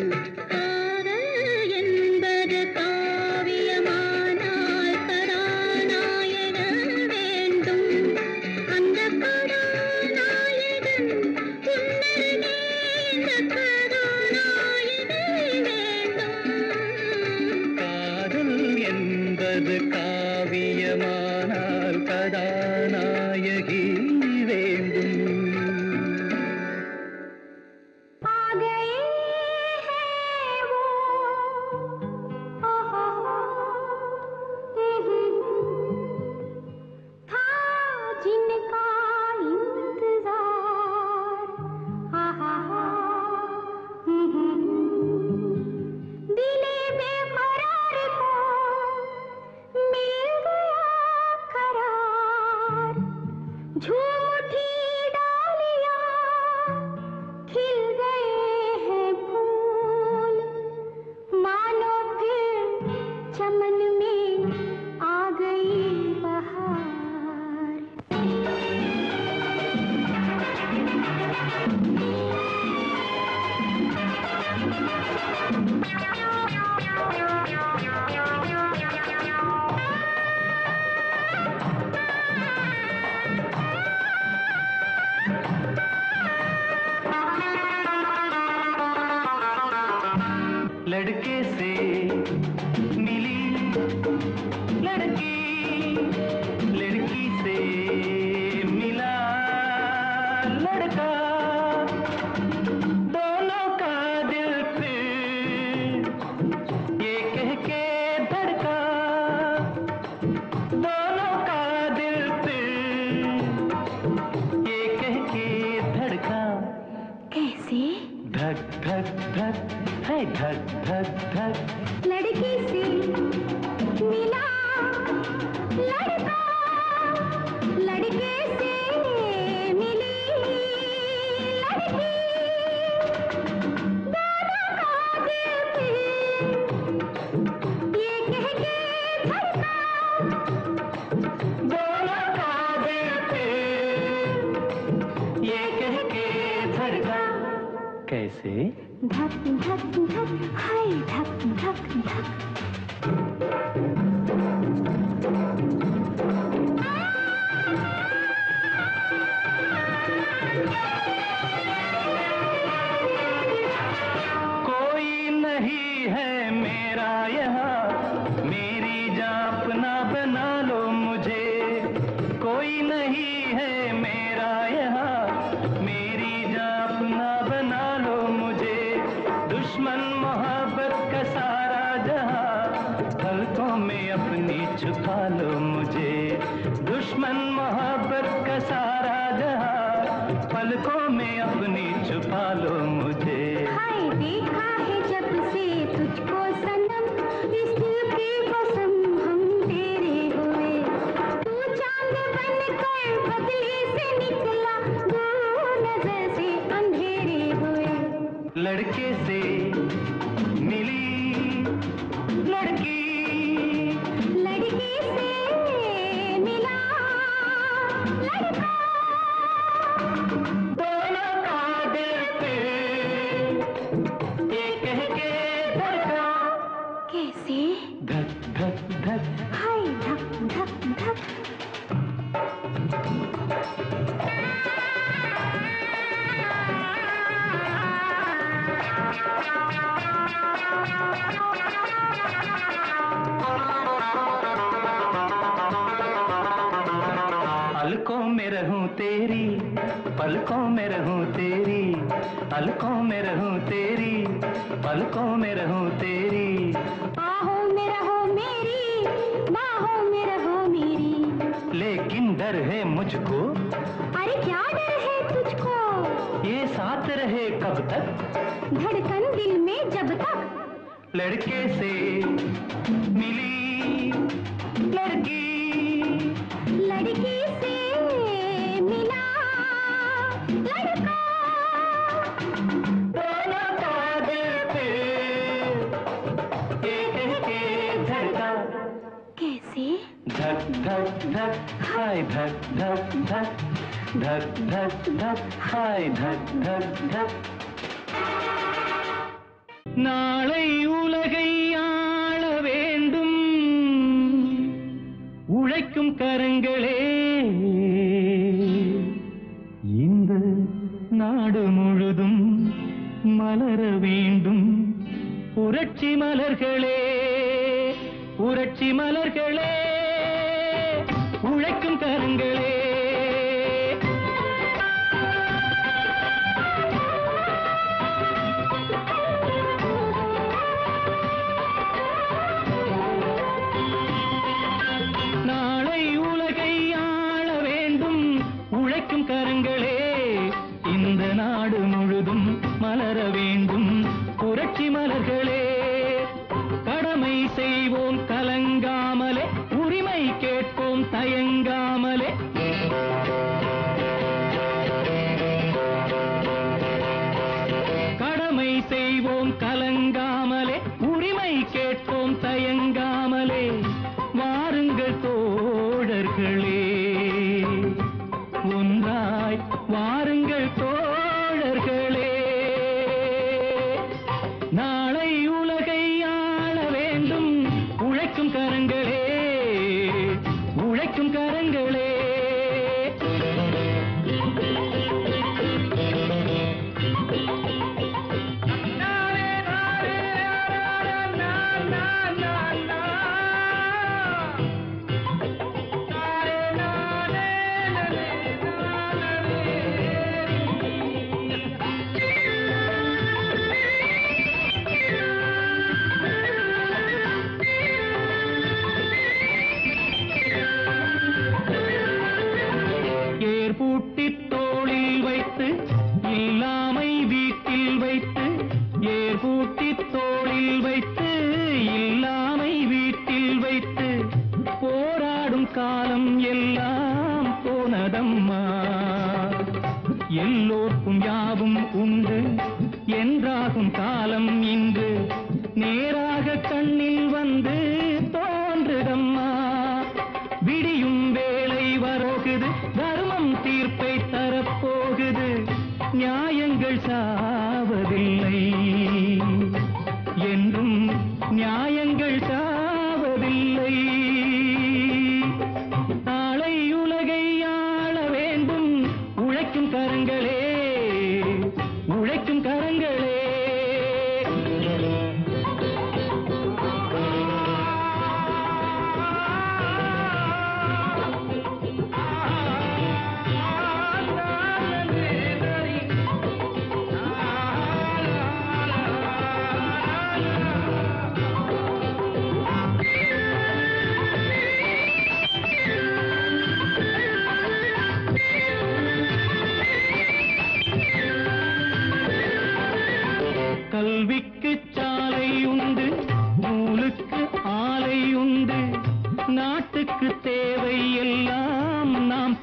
காதல் என்பது காவியமானால் கதாநாயகி வேண்டும் आ गए हैं वो ओहो था जिनका इंतजार आहा दिले बेकरार को मिल गया करार झूठी डालियां खिल गए हैं फूल मानो फिर चमन में आ गई बहार लड़के से मिली लड़की लड़की से मिला लड़का दोनों का दिल फिर ये कह के धड़का दोनों का दिल फिर ये कह के धड़का कैसे धक धक धक है धक धक धक लड़की से मिला लड़का लड़के से मिली लड़की दोनों का दिल फिर ये कह के धड़का दोनों का दिल फिर ये कह के धड़का कैसे धक धक धक हाय धक धक धक कोई नहीं है मेरा यहाँ मेरी जाप ना बना लो मुझे कोई नहीं है मेरा यहाँ मेरी जाप ना बना लो मुझे दुश्मन मोहब्बत का सारा पलकों में अपनी छुपा लो मुझे दुश्मन मोहब्बत का सारा जहां पलकों में अपनी छुपा लो मुझे हाय देखा है जब से तुझको सनम इस दिल की कसम हम तेरे हुए तू चांद बनकर बदली से निकला दूर नजर से अंधेरे हुए लड़के से मिली लड़की लड़की से मिला लड़का दोनों का दिल पे ये कह के धड़का कैसे धक धक धक हाय धक धक धक पलकों में रहूं तेरी पलकों में रहूं तेरी पलकों में रहूं तेरी पलकों में रहूं तेरी बाहों में रहो मेरी बाहों में रहो मेरी लेकिन डर है मुझको अरे क्या डर है तुझको ये साथ रहे कब तक धड़कन दिल में जब तक लड़के से मिली लड़की लड़की से मिला लड़का दोनों का दिल पे ये कह के धड़का कैसे धक धक धक हाय धक धक धक धक धक धक हाय धक धक धक நாளை உலகை ஆள வேண்டும் உழைக்கும் கரங்களே இந்த நாடு முழுதும் மலர வேண்டும் புரட்சி மலர்களே புரட்சி மலர்களே உழைக்கும் கரங்களே நாளை உலகை ஆள வேண்டும் உழைக்கும் கரங்களே இந்த நாடு முழுதும் மலர வேண்டும் புரட்சி மலர்களே கடமை செய்வோம் கலங்காமலே உரிமை கேட்போம் தயங்காமலே கடமை செய்வோம் கலங்காமலே உரிமை கேட்போம் தயங்காமலே வாருங்கள் தோழர்களே ஒன்றாய் வாருங்கள் தோழர்களே நாளை உலகை ஆள வேண்டும் உழைக்கும் கரங்களே உழைக்கும் கரங்களே ஏர் பூட்டி தோளில் வைத்து இல்லாமை வீட்டில் வைத்து ஏர் பூட்டி தோளில் வைத்து இல்லாமை வீட்டில் வைத்து போராடும் காலம் எல்லாம் போனதம்மா எல்லோர்க்கும் யாவும் உண்டு என்றாகும் காலம் இன்று நேராக கண்ணில் வந்து தோன்றுதம்மா விடியும் வேளை வரோகுது தர்மம் தீர்ப்பை தரப்போகுது நியாயங்கள் சாவதில்லை என்றும் நியாயங்கள் சாவதில்லை நாளை உலகை ஆள வேண்டும் உழைக்கும் கரங்களே உழைக்கும் கரங்களே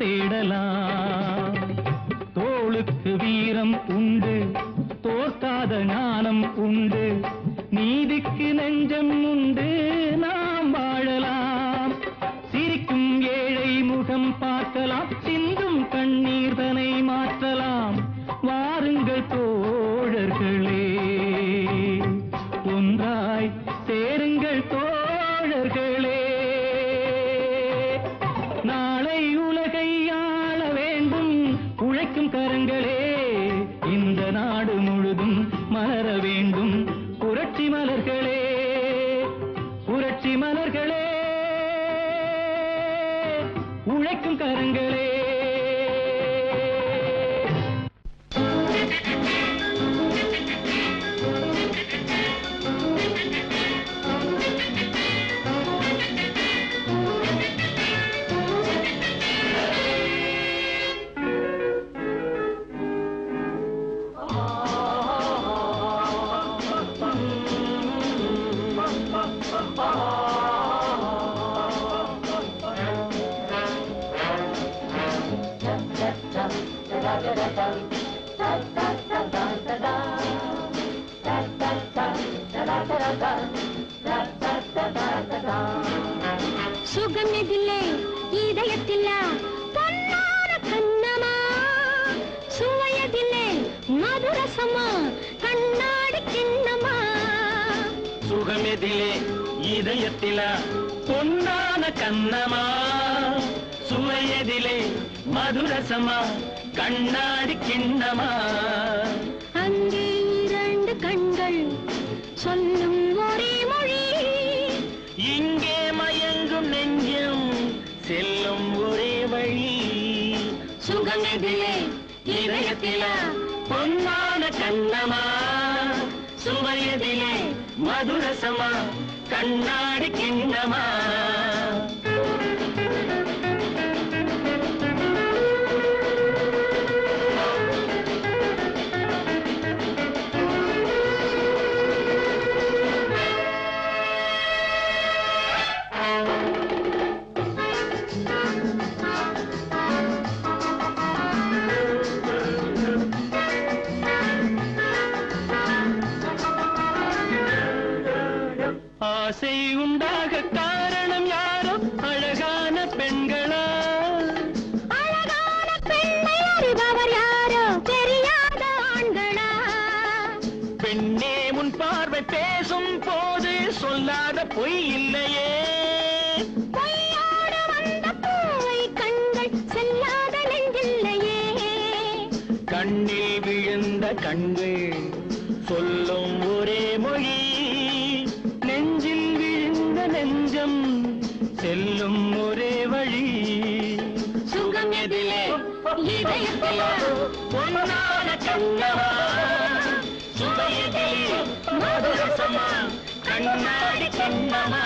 தேடலாம் தோளுக்கு வீரம் உண்டு தோற்காத ஞானம் உண்டு நீதிக்கு நெஞ்சம் உண்டு நாம் வாழலாம் சிரிக்கும் ஏழை முகம் பார்க்கலாம் சிந்தும் கண்ணீர் தனை மாற்றலாம் வாருங்கள் தோழர்களே ஒன்றாய் சேருங்கள் தோழர்களே நாளை உலகை ஆள வேண்டும் உழைக்கும் கரங்களே இந்த நாடு முழுதும் மலர வேண்டும் புரட்சி மலர்களே புரட்சி மலர்களே உழைக்கும் கரங்களே സുഗന്ധത്തിലെ ഇതയത്തില്ല പൊന്നാന കണ്ണമാ സുവയതിലെ മധുരസമ കണ്ണാടി കിണ്ണമാ சுகமெதிலே இதயத்தில பொன்னான கண்ணமா சுவையதிலே மதுரசமா கண்ணாடி கிண்ணமா அங்கே இரண்டு கண்கள் சொல்லும் ஒரே மொழி இங்கே மயங்கும் நெஞ்சம் செல்லும் ஒரே வழி சுகமெதிலே இதயத்தில பொன்னான கண்ணமா சுவையதிலே மதுரசமா கண்ணாடி கிண்ணமா ஆசை உண்டாக காரணம் யாரோ அழகான பெண்களா அழகான பெண்ணை அறிபவர் யாரோ தெரியாத ஆண்களா பெண்ணே முன் பார்வை பேசும் போது சொல்லாத பொய் இல்லையே பொய்யோடு வந்த பூவை கண்கள் செல்லாத நெஞ்சில்லையே கண்ணில் விழுந்த கண்கள் சொல்லும் ஒரே மொழி நெஞ்சில் விழுந்த நெஞ்சம் செல்லும் ஒரே வழி சுகம் எதிலே இதயத்தில பொன்னான கண்ணவா சுவையதிலே மதுரசமா கண்ணாடி கண்ணமா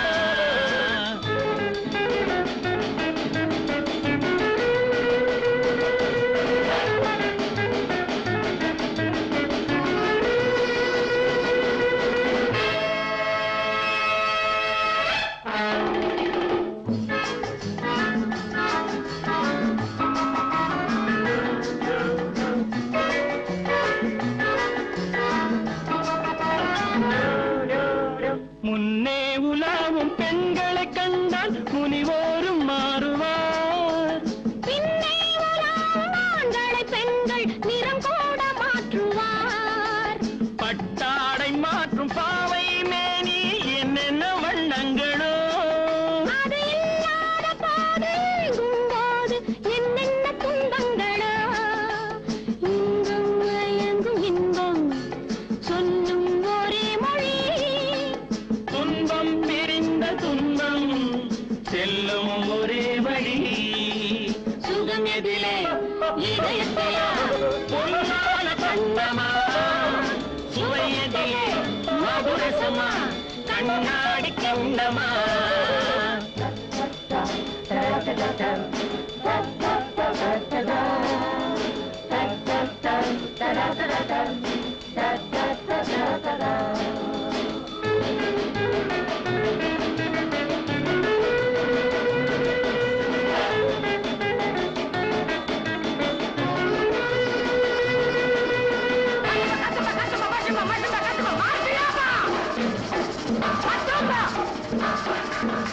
முன்னே உலாவும் பெண்களை கண்டால் முனிவோரும் மாறுவார் பின்னே உலாவும் ஆண்களை பெண்கள் நிறம் கூட மாற்றுவார் பட்டாடை மாற்றும் பாவை மேனி என்னென்ன வண்ணங்களோ அது இல்லாத போது எங்கும் போது என்னென்ன துன்பங்களோ இங்கும் மயங்கும் இன்பம் சொல்லும் ஒரே மொழி துன்பம் பிரிந்த துன்பம் செல்லும் ஒரே வழி சுகம் எதிலே இதயத்திலா பொன்னான கண்ணமா சுவையதிலே மதுரசமா கண்ணாடி கண்ணமா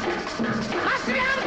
ஆஸ்திரியாவை